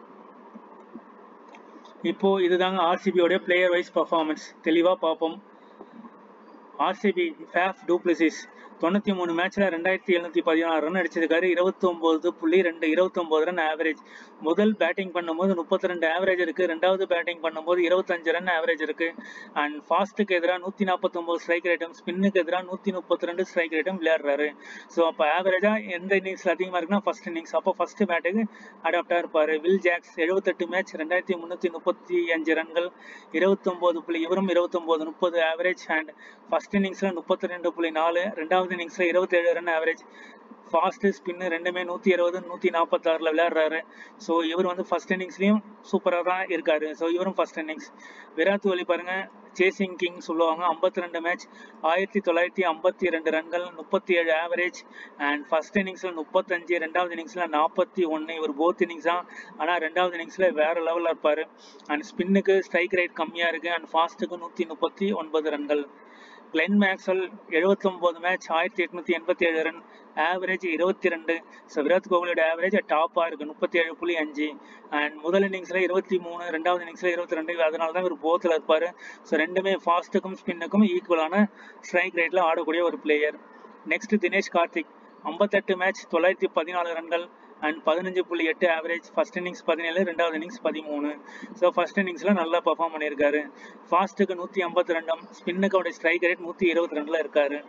இப்போ இதுதாங்க ஆர்சிபியோடைய player wise performance தெளிவாக பார்ப்போம் RCB Faf du Plessis தொண்ணூற்றி மூணு மேட்ச்சில் ரெண்டாயிரத்தி எழுநூற்றி பதினாறு ரன் அடிச்சிருக்காரு இருபத்தொம்போது புள்ளி ரெண்டு இருபத்தொம்போது ரன் ஆவரேஜ் முதல் பேட்டிங் பண்ணும்போது முப்பத்தி ரெண்டு ஆவரேஜ் இருக்குது ரெண்டாவது பேட்டிங் பண்ணும்போது இருபத்தஞ்சு ரன் ஆவரேஜ் இருக்குது அண்ட் ஃபாஸ்ட்டுக்கு எதிராக நூற்றி நாற்பத்தொம்போது ஸ்ட்ரைக் ரேட்டும் ஸ்பின்னுக்கு எதிராக நூற்றி முப்பத்தி ரெண்டு ஸ்ட்ரைக் ரேட்டும் விளையாடுறாரு ஸோ அப்போ ஆவரேஜாக எந்த இன்னிங்ஸில் அதிகமாக இருக்குன்னா ஃபர்ஸ்ட் இன்னிங்ஸ் அப்போ ஃபர்ஸ்ட் பேட்டுக்கு அடாப்டாக இருப்பார் வில் ஜாக்ஸ் எழுபத்தெட்டு மேட்ச் ரெண்டாயிரத்தி முந்நூற்றி முப்பத்தி அஞ்சு ரன்கள் இருபத்தொம்போது புள்ளி இவரும் இருபத்தொம்போது முப்பது ஆவரேஜ் அண்ட் ஃபர்ஸ்ட் இன்னிங்ஸில் முப்பத்தி ரெண்டு புள்ளி நாலு ரெண்டாவது இன்னிங்ஸில் இருபத்தேழு ரன் ஆவரேஜ் ஃபாஸ்ட் ஸ்பின்னு ரெண்டுமே நூற்றி இருபது நூற்றி நாற்பத்தாறில் விளையாடுறாரு ஸோ இவர் வந்து ஃபர்ஸ்ட் இன்னிங்ஸ்லேயும் சூப்பராக தான் இருக்காரு ஸோ இவரும் ஃபர்ஸ்ட் இன்னிங்ஸ் விராட் கோலி பாருங்க சேசிங் கிங் சொல்லுவாங்க ஐம்பத்தி ரெண்டு மேட்ச் ஆயிரத்தி தொள்ளாயிரத்தி ஐம்பத்தி ரெண்டு ரன்கள் முப்பத்தி ஏழு ஆவரேஜ் அண்ட் ஃபர்ஸ்ட் இன்னிங்ஸில் முப்பத்தஞ்சு ரெண்டாவது இன்னிங்ஸில் நாற்பத்தி ஒன்று இவர் போத் இன்னிங்ஸ் தான் ஆனால் ரெண்டாவது இன்னிங்ஸில் வேற லெவலில் இருப்பார் அண்ட் ஸ்பின்னுக்கு ஸ்ட்ரைக் ரேட் கம்மியாக இருக்குது அண்ட் ஃபாஸ்ட்டுக்கு நூற்றி முப்பத்தி ஒன்பது ரன்கள் கிளென் மேக்ஸ்வெல் எழுபத்தொம்போது மேட்ச் ஆயிரத்தி எட்நூத்தி எண்பத்தி ஏழு ரன் ஆவரேஜ் இருபத்தி ரெண்டு ஸோ விராட் கோலியோட ஆவரேஜ் டாப்பாக இருக்கு முப்பத்தி ஏழு புள்ளி அஞ்சு அண்ட் முதல் இன்னிங்ஸில் இருபத்தி மூணு ரெண்டாவது இன்னிங்ஸில் இருபத்தி ரெண்டு அதனால தான் இவர் போத்தில் இருப்பார் ஸோ ரெண்டுமே ஃபாஸ்ட்டுக்கும் ஸ்பின்னுக்கும் ஈக்குவலான ஸ்ட்ரைக் ரேட்டில் ஆடக்கூடிய ஒரு பிளேயர் நெக்ஸ்ட் தினேஷ் கார்த்திக் ஐம்பத்தெட்டு மேட்ச் தொள்ளாயிரத்தி பதினாலு ரன்கள் அண்ட் பதினஞ்சு புள்ளி எட்டு ஆவரேஜ் ஃபர்ஸ்ட் இன்னிங்ஸ் பதினேழு ரெண்டாவது இன்னிங்ஸ் பதிமூணு ஸோ ஃபர்ஸ்ட் இன்னிங்ஸில் நல்லா பர்ஃபார்ம் பண்ணியிருக்காரு ஃபாஸ்ட்டுக்கு நூற்றி ஐம்பத்தி ரெண்டும் ஸ்பின்னுக்கு அவருடைய ஸ்ட்ரைக் ரேட் நூற்றி இருபத்தி ரெண்டில் இருக்காரு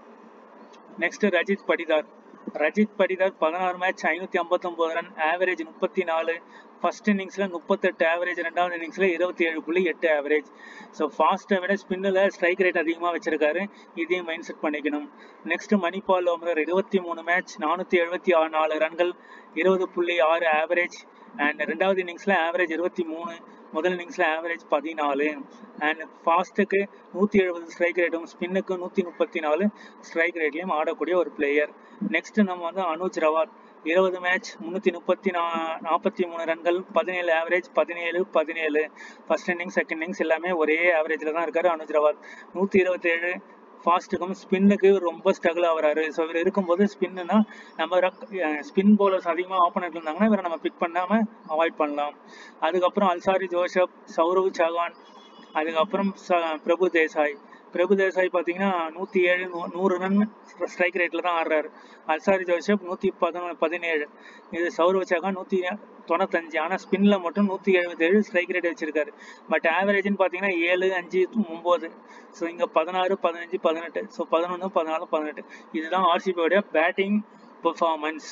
நெக்ஸ்ட் ரஜித் படிதார் ரஜித் படிதார் பதினாறு மேட்ச் ஐநூற்றி ஐம்பத்தொம்போது ரன் ஆவரேஜ் முப்பத்தி நாலு ஃபர்ஸ்ட் இன்னிங்ஸில் முப்பத்தெட்டு ஆவரேஜ் ரெண்டாவது இன்னிங்ஸில் இருபத்தி ஏழு புள்ளி எட்டு ஆவரேஜ் ஸோ ஃபாஸ்ட்டை விட ஸ்பின்னில் ஸ்ட்ரைக் ரேட் அதிகமாக வச்சிருக்காரு இதையும் மைண்ட் செட் பண்ணிக்கணும் நெக்ஸ்ட் மணிபால் ஓமரர் இருபத்தி மூணு மேட்ச் நானூற்றி எழுபத்தி ஆறு நாலு ரன்கள் இருபது புள்ளி ஆறு ஆவரேஜ் அண்ட் ரெண்டாவது இன்னிங்ஸில் ஆவரேஜ் இருபத்தி மூணு முதல் இன்னிங்ஸில் ஆவரேஜ் பதினாலு அண்ட் ஃபாஸ்ட்டுக்கு நூற்றி எழுபது ஸ்ட்ரைக் ரேட்டும் ஸ்பின்னுக்கு நூற்றி முப்பத்தி நாலு ஸ்ட்ரைக் ரேட்லையும் ஆடக்கூடிய ஒரு பிளேயர் நெக்ஸ்ட் நம்ம வந்து அனுஜ் ரவாத் இருபது மேட்ச் முந்நூற்றி முப்பத்தி நா நாற்பத்தி மூணு ரன்கள் பதினேழு ஆவரேஜ் பதினேழு பதினேழு ஃபர்ஸ்ட் இன்னிங்ஸ் செகண்ட் இன்னிங்ஸ் எல்லாமே ஒரே ஆவரேஜில் தான் இருக்காரு அனுஜ் ரவாத் நூற்றி இருபத்தேழு ஃபாஸ்ட்டுக்கும் ஸ்பின்னுக்கு ரொம்ப ஸ்ட்ரகிள் ஆகிறாரு ஸோ இவர் இருக்கும்போது ஸ்பின்னுனா நம்ம ஸ்பின் பவுலர்ஸ் அதிகமாக ஆப்போனட் இருந்தாங்கன்னா இவரை நம்ம பிக் பண்ணாமல் அவாய்ட் பண்ணலாம் அதுக்கப்புறம் அல்சாரி ஜோஷப் சௌரவ் சௌகான் அதுக்கப்புறம் பிரபு தேசாய் பிரபு தேசாய் பார்த்தீங்கன்னா நூற்றி ஏழு நூறு ரன் ஸ்ட்ரைக் ரேட்டில் தான் ஆடுறாரு அல்சாரி ஜோசப் நூற்றி பதினொன்று பதினேழு இது சௌரவ் சகான் நூற்றி தொண்ணூத்தஞ்சு ஆனால் ஸ்பின்னில் மட்டும் நூற்றி எழுபத்தேழு ஸ்ட்ரைக் ரேட் வச்சிருக்காரு பட் ஆவரேஜ்னு பார்த்தீங்கன்னா ஏழு அஞ்சு ஒம்பது ஸோ இங்கே பதினாறு பதினஞ்சு பதினெட்டு ஸோ பதினொன்று பதினாலு பதினெட்டு இதுதான் ஆர்சிபியோடைய பேட்டிங் பெர்ஃபார்மன்ஸ்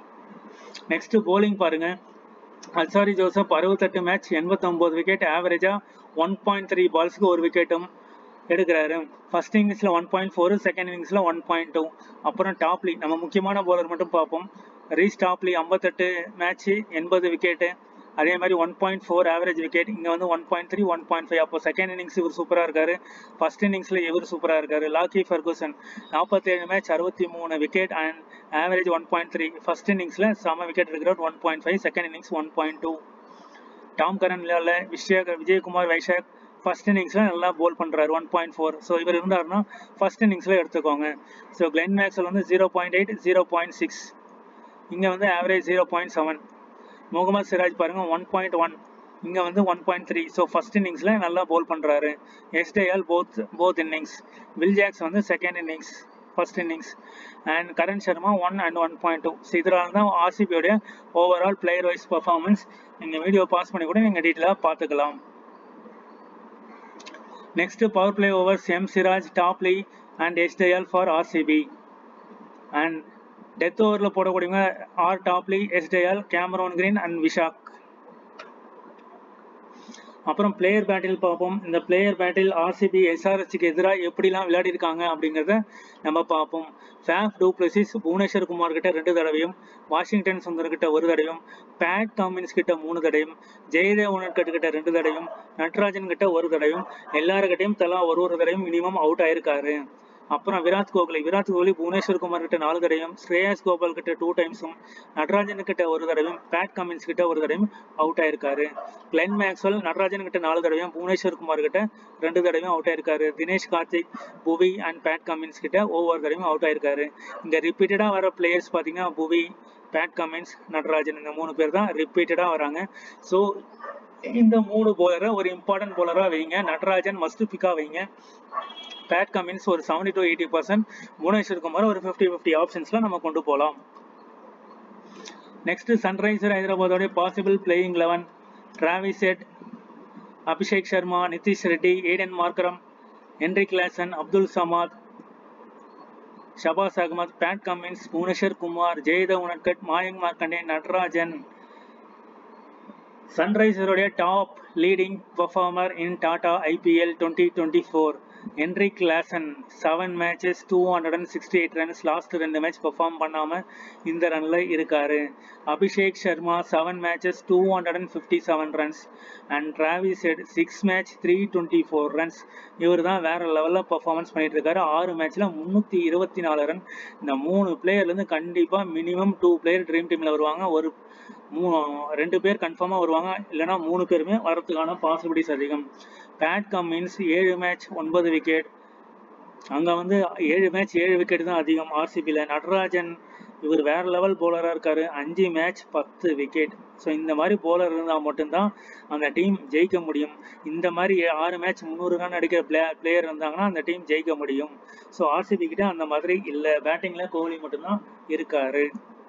நெக்ஸ்ட் போலிங் பாருங்க அல்சாரி ஜோசப் அறுபத்தெட்டு மேட்ச் எண்பத்தொம்போது விக்கெட் ஆவரேஜா ஒன் பாயிண்ட் த்ரீ பால்ஸ்க்கு ஒரு விக்கெட்டும் எடுக்கிறாரு ஃபர்ஸ்ட் இன்னிங்ஸில் ஒன் பாயிண்ட் ஃபோர் செகண்ட் இன்னிங்ஸில் ஒன் பாயிண்ட் டூ அப்புறம் டாப்லி நம்ம முக்கியமான பவுலர் மட்டும் பார்ப்போம் ரீஸ் டாப்லி ஐம்பத்தெட்டு மேட்ச்சு எண்பது விக்கெட்டு அதே மாதிரி one point four average wicket இங்கே வந்து one point three one point five அப்போ செகண்ட் இன்னிங்ஸ் இவர் சூப்பராக இருக்காரு ஃபர்ஸ்ட் இன்னிங்ஸில் இவர் சூப்பராக இருக்காரு லாக்கி ஃபர்கூசன் நாற்பத்தேழு மேட்ச் அறுபத்தி மூணு wicket and average one point three first இன்னிங்ஸில் செம விக்கெட் இருக்கிறவர் one point five second innings one point two Tom Curran விளையாடல விஷய விஜயகுமார் வைஷாக் ஃபர்ஸ்ட் இன்னிங்ஸில் நல்லா போல் பண்ணுறாரு ஒன் பாயிண்ட் ஃபோர் ஸோ இவர் இருந்தாருன்னா ஃபர்ஸ்ட் இன்னிங்ஸில் எடுத்துக்கோங்க ஸோ கிளென் மேக்ஸல் வந்து zero point eight zero point six இங்கே வந்து average zero point seven Mohammed Siraj பாருங்க ஒன் பாயிண்ட் ஒன் இங்கே வந்து one point three so first இன்னிங்ஸில் நல்லா போல் பண்ணுறாரு எஸ்டேஎல் both both innings Will Jacks வந்து second innings first innings and Karn Sharma one and one point two so இதனால தான் ஆர்சிபியோடைய ஓவரால் பிளேயர் வைஸ் பர்ஃபார்மன்ஸ் நீங்கள் வீடியோ பாஸ் பண்ணி கூட நீங்கள் டீட்டெயிலாக பார்த்துக்கலாம் next power play overs M Siraj Topley and எஸ்டேஎல் ஃபார் ஆர்சிபி அண்ட் டெத் ஓவரில் போடக்கூடியவங்க ஆர் டாப்லி எஸ்டேஎல் கேமரோன் கிரீன் அண்ட் விஷாக் அப்புறம் பிளேயர் பேட்டில் பார்ப்போம் இந்த பிளேயர் பேட்டில் ஆர்சிபி எஸ்ஆர்எஸ்க்கு எதிராக எப்படிலாம் விளையாடிருக்காங்க அப்படிங்கிறத நம்ம பார்ப்போம் ஃபேஃப் டூப்ளசிஸ் புவனேஸ்வர் குமார் கிட்ட ரெண்டு தடவையும் வாஷிங்டன் சுந்தர் கிட்ட ஒரு தடவையும் பேட் காமின்ஸ் கிட்ட மூணு தடவையும் ஜெயதேவ் உணர்கட் கிட்ட ரெண்டு தடவையும் நட்ராஜன் கிட்ட ஒரு தடவையும் எல்லாருக்கிட்டையும் தலா ஒரு ஒரு தடவையும் மினிமம் அவுட் ஆயிருக்காரு அப்புறம் விராட் கோஹ்லி விராட் கோஹ்லி புவனேஸ்வர் குமார் கிட்ட நாலு தடவையும் ஸ்ரேயாஸ் கோபால் கிட்ட டூ டைம்ஸும் நடராஜன் கிட்ட ஒரு தடவையும் பேட் கமின்ஸ் கிட்ட ஒரு தடவையும் அவுட் ஆயிருக்காரு கிளென் மேக்ஸ்வெல் நடராஜன் கிட்ட நாலு தடவையும் புவனேஸ்வர் குமார் கிட்ட ரெண்டு தடவையும் அவுட் ஆயிருக்காரு தினேஷ் கார்த்திக் புவி அண்ட் பேட் கமின்ஸ் கிட்ட ஒவ்வொரு தடவையும் அவுட் ஆயிருக்காரு இந்த ரிப்பீட்டடா வர பிளேயர்ஸ் பாத்தீங்கன்னா புவி பேட் கமின்ஸ் நடராஜன் இந்த மூணு பேர் தான் ரிப்பீட்டடா வராங்க ஸோ இந்த மூணு போலரை ஒரு இம்பார்ட்டன்ட் போலரா வைங்க நடராஜன் மஸ்ட் பிக்கா வைங்க பேட் கமின்ஸ் ஒரு seventy to eighty percent Bhuvneshwar Kumar ஒரு ஃபிஃப்டி ஃபிஃப்டி ஆப்ஷன்ஸ்ல நம்ம கொண்டு போகலாம் நெக்ஸ்ட் சன்ரைசர் ஹைதராபாத்தோடைய பாசிபிள் பிளேயிங் லெவன் டிராவிஸ் செட் Abhishek Sharma Nitish Reddy Aiden Markram Henry Klaasen Abdul Samad Shahbaz Ahmed Pat Cummins Bhuvneshwar Kumar Jaydev Unadkat Mayank Markande Natarajan சன்ரைசருடைய top leading performer in Tata IPL twenty twenty four Heinrich Klaasen seven matches two hundred and sixty eight runs last ரெண்டு match perform பண்ணாமல் இந்த ரனில் இருக்காரு Abhishek Sharma seven matches two hundred and fifty seven runs and Travis Head சிக்ஸ் match three twenty four runs இவர் தான் வேற லெவலில் பர்ஃபார்மன்ஸ் பண்ணிட்டு இருக்காரு ஆறு மேட்ச்சில் முந்நூற்றி இருபத்தி நாலு ரன் இந்த மூணு பிளேயர்லேருந்து கண்டிப்பாக மினிமம் டூ பிளேயர் ட்ரீம் டீமில் வருவாங்க ஒரு மூணு ரெண்டு பேர் கன்ஃபார்மாக வருவாங்க இல்லைனா மூணு பேருமே வரதுக்கான பாசிபிலிட்டிஸ் அதிகம் பேட் கம்மின்ஸ் ஏழு மேட்ச் ஒன்பது விக்கெட் அங்கே வந்து ஏழு மேட்ச் ஏழு விக்கெட் தான் அதிகம் ஆர்சிபியில் நடராஜன் இவர் வேற லெவல் போலராக இருக்காரு அஞ்சு மேட்ச் பத்து விக்கெட் ஸோ இந்த மாதிரி போலர் இருந்தால் மட்டும்தான் அந்த டீம் ஜெயிக்க முடியும் இந்த மாதிரி ஆறு மேட்ச் முந்நூறு ரன் அடிக்கிற பிளே பிளேயர் இருந்தாங்கன்னா அந்த டீம் ஜெயிக்க முடியும் ஸோ ஆர்சிபி கிட்ட அந்த மாதிரி இல்லை பேட்டிங்கில் கோலி மட்டும்தான் இருக்காரு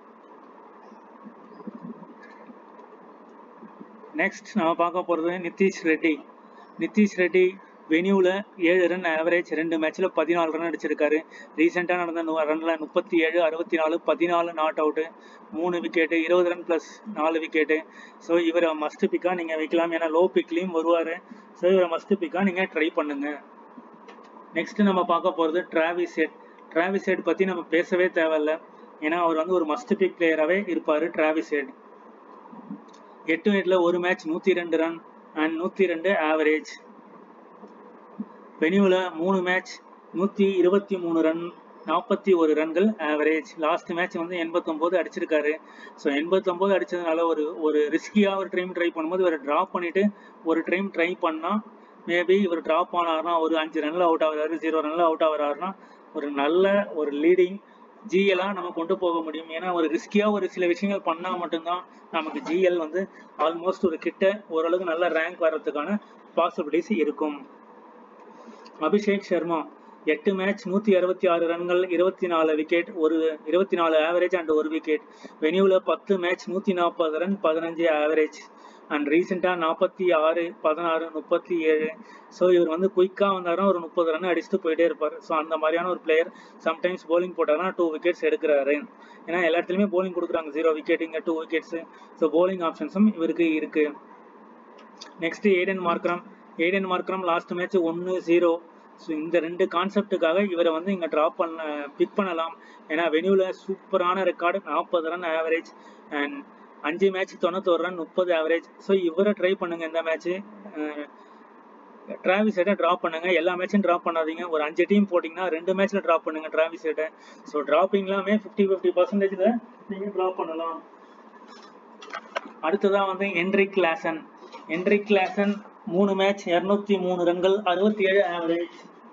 நெக்ஸ்ட் நம்ம பார்க்க போகிறது நிதிஷ் ரெட்டி நிதிஷ் ரெட்டி வெனியூவில் ஏழு ரன் ஆவரேஜ் ரெண்டு மேட்ச்சில் பதினாலு ரன் அடிச்சிருக்காரு ரீசெண்டாக நடந்த ரனில் முப்பத்தி ஏழு அறுபத்தி நாலு பதினாலு நாட் அவுட்டு மூணு விக்கெட்டு இருபது ரன் ப்ளஸ் நாலு விக்கெட்டு ஸோ இவரை மஸ்ட் பிக்காக நீங்கள் வைக்கலாம் ஏன்னா லோ பிக்லேயும் வருவார் ஸோ இவரை மஸ்ட் பிக்காக நீங்கள் ட்ரை பண்ணுங்கள் நெக்ஸ்ட் நம்ம பார்க்க போகிறது டிராவிஸ் ஹெட் டிராவிஸ் ஹெட் பற்றி நம்ம பேசவே தேவையில்ல ஏன்னா அவர் வந்து ஒரு மஸ்ட் பிக் பிளேயராகவே இருப்பார் டிராவிஸ் ஹெட் எட்டு எட்டில் ஒரு மேட்ச் நூற்றி ரெண்டு ரன் அண்ட் நூற்றி ரெண்டு ஆவரேஜ் வெனியூவில் மூணு மேட்ச் நூற்றி இருபத்தி மூணு ரன் நாற்பத்தி ஒரு ரன்கள் ஆவரேஜ் லாஸ்ட் மேட்ச் வந்து எண்பத்தொம்போது அடிச்சிருக்காரு ஸோ எண்பத்தொம்போது அடிச்சதுனால ஒரு ஒரு ரிஸ்கியாக ஒரு டைம் ட்ரை பண்ணும்போது இவர் ட்ராப் பண்ணிட்டு ஒரு டைம் ட்ரை பண்ணால் மேபி இவர் ட்ராப் ஆனார்னா ஒரு அஞ்சு ரன்ல அவுட் ஆகுறாரு ஜீரோ ரன்ல அவுட் ஆகுறாருன்னா ஒரு நல்ல ஒரு லீடிங் ஜிஎலாக நம்ம கொண்டு போக முடியும் ஏன்னா ஒரு ரிஸ்கியாக ஒரு சில விஷயங்கள் பண்ணால் மட்டும்தான் நமக்கு ஜிஎல் வந்து ஆல்மோஸ்ட் ஒரு கிட்ட ஓரளவுக்கு நல்ல ரேங்க் வர்றதுக்கான பாசிபிலிட்டிஸ் இருக்கும் அபிஷேக் சர்மா எட்டு மேட்ச் நூற்றி அறுபத்தி ஆறு ரன்கள் இருபத்தி நாலு விக்கெட் ஒரு இருபத்தி நாலு ஆவரேஜ் அண்ட் ஒரு விக்கெட் வெனியூவில் பத்து மேட்ச் நூற்றி நாற்பது ரன் பதினஞ்சு ஆவரேஜ் அண்ட் ரீசெண்டாக நாற்பத்தி ஆறு பதினாறு முப்பத்தி ஏழு ஸோ இவர் வந்து குயிக்காக வந்தாருன்னா ஒரு முப்பது ரன் அடிச்சுட்டு போயிட்டே இருப்பார் ஸோ அந்த மாதிரியான ஒரு பிளேயர் சம்டைம்ஸ் போலிங் போட்டாருன்னா டூ விக்கெட்ஸ் எடுக்கிறாரு ஏன்னா எல்லா இடத்துலையுமே போலிங் கொடுக்குறாங்க ஜீரோ விக்கெட் இங்கே டூ விக்கெட்ஸு ஸோ போலிங் ஆப்ஷன்ஸும் இவருக்கு இருக்கு next Aiden Markram Aiden Markram last match ஒன்று ஜீரோ ஸோ இந்த ரெண்டு கான்செப்டுக்காக இவரை வந்து இங்கே ட்ராப் பண்ண பிக் பண்ணலாம் ஏன்னா வெனியூவில் சூப்பரான ரெக்கார்டு நாற்பது ரன் ஆவரேஜ் அண்ட் அஞ்சு மேட்ச் தொண்ணூத்தோரு ரன் முப்பது ஆவரேஜ் ஸோ இவரை ட்ரை பண்ணுங்க இந்த மேட்ச்சு டிராவிஸ் ஹெட்டை ட்ராப் பண்ணுங்க எல்லா மேட்சும் ட்ராப் பண்ணாதீங்க ஒரு அஞ்சு டீம் போட்டிங்கன்னா ரெண்டு மேட்ச்சில் ட்ராப் பண்ணுங்க டிராவிஸ் ஹெட்டை ஸோ ட்ராப்பிங்லாமே ஃபிஃப்டி ஃபிஃப்டி பர்சன்டேஜில் நீங்கள் ட்ராப் பண்ணலாம் அடுத்ததான் வந்து என்ரிக் லாசன் என்ரிக் லாசன் மூணு மேட்ச் இரநூத்தி மூணு ரன்கள் அறுபத்தி ஏழு ஆவரேஜ்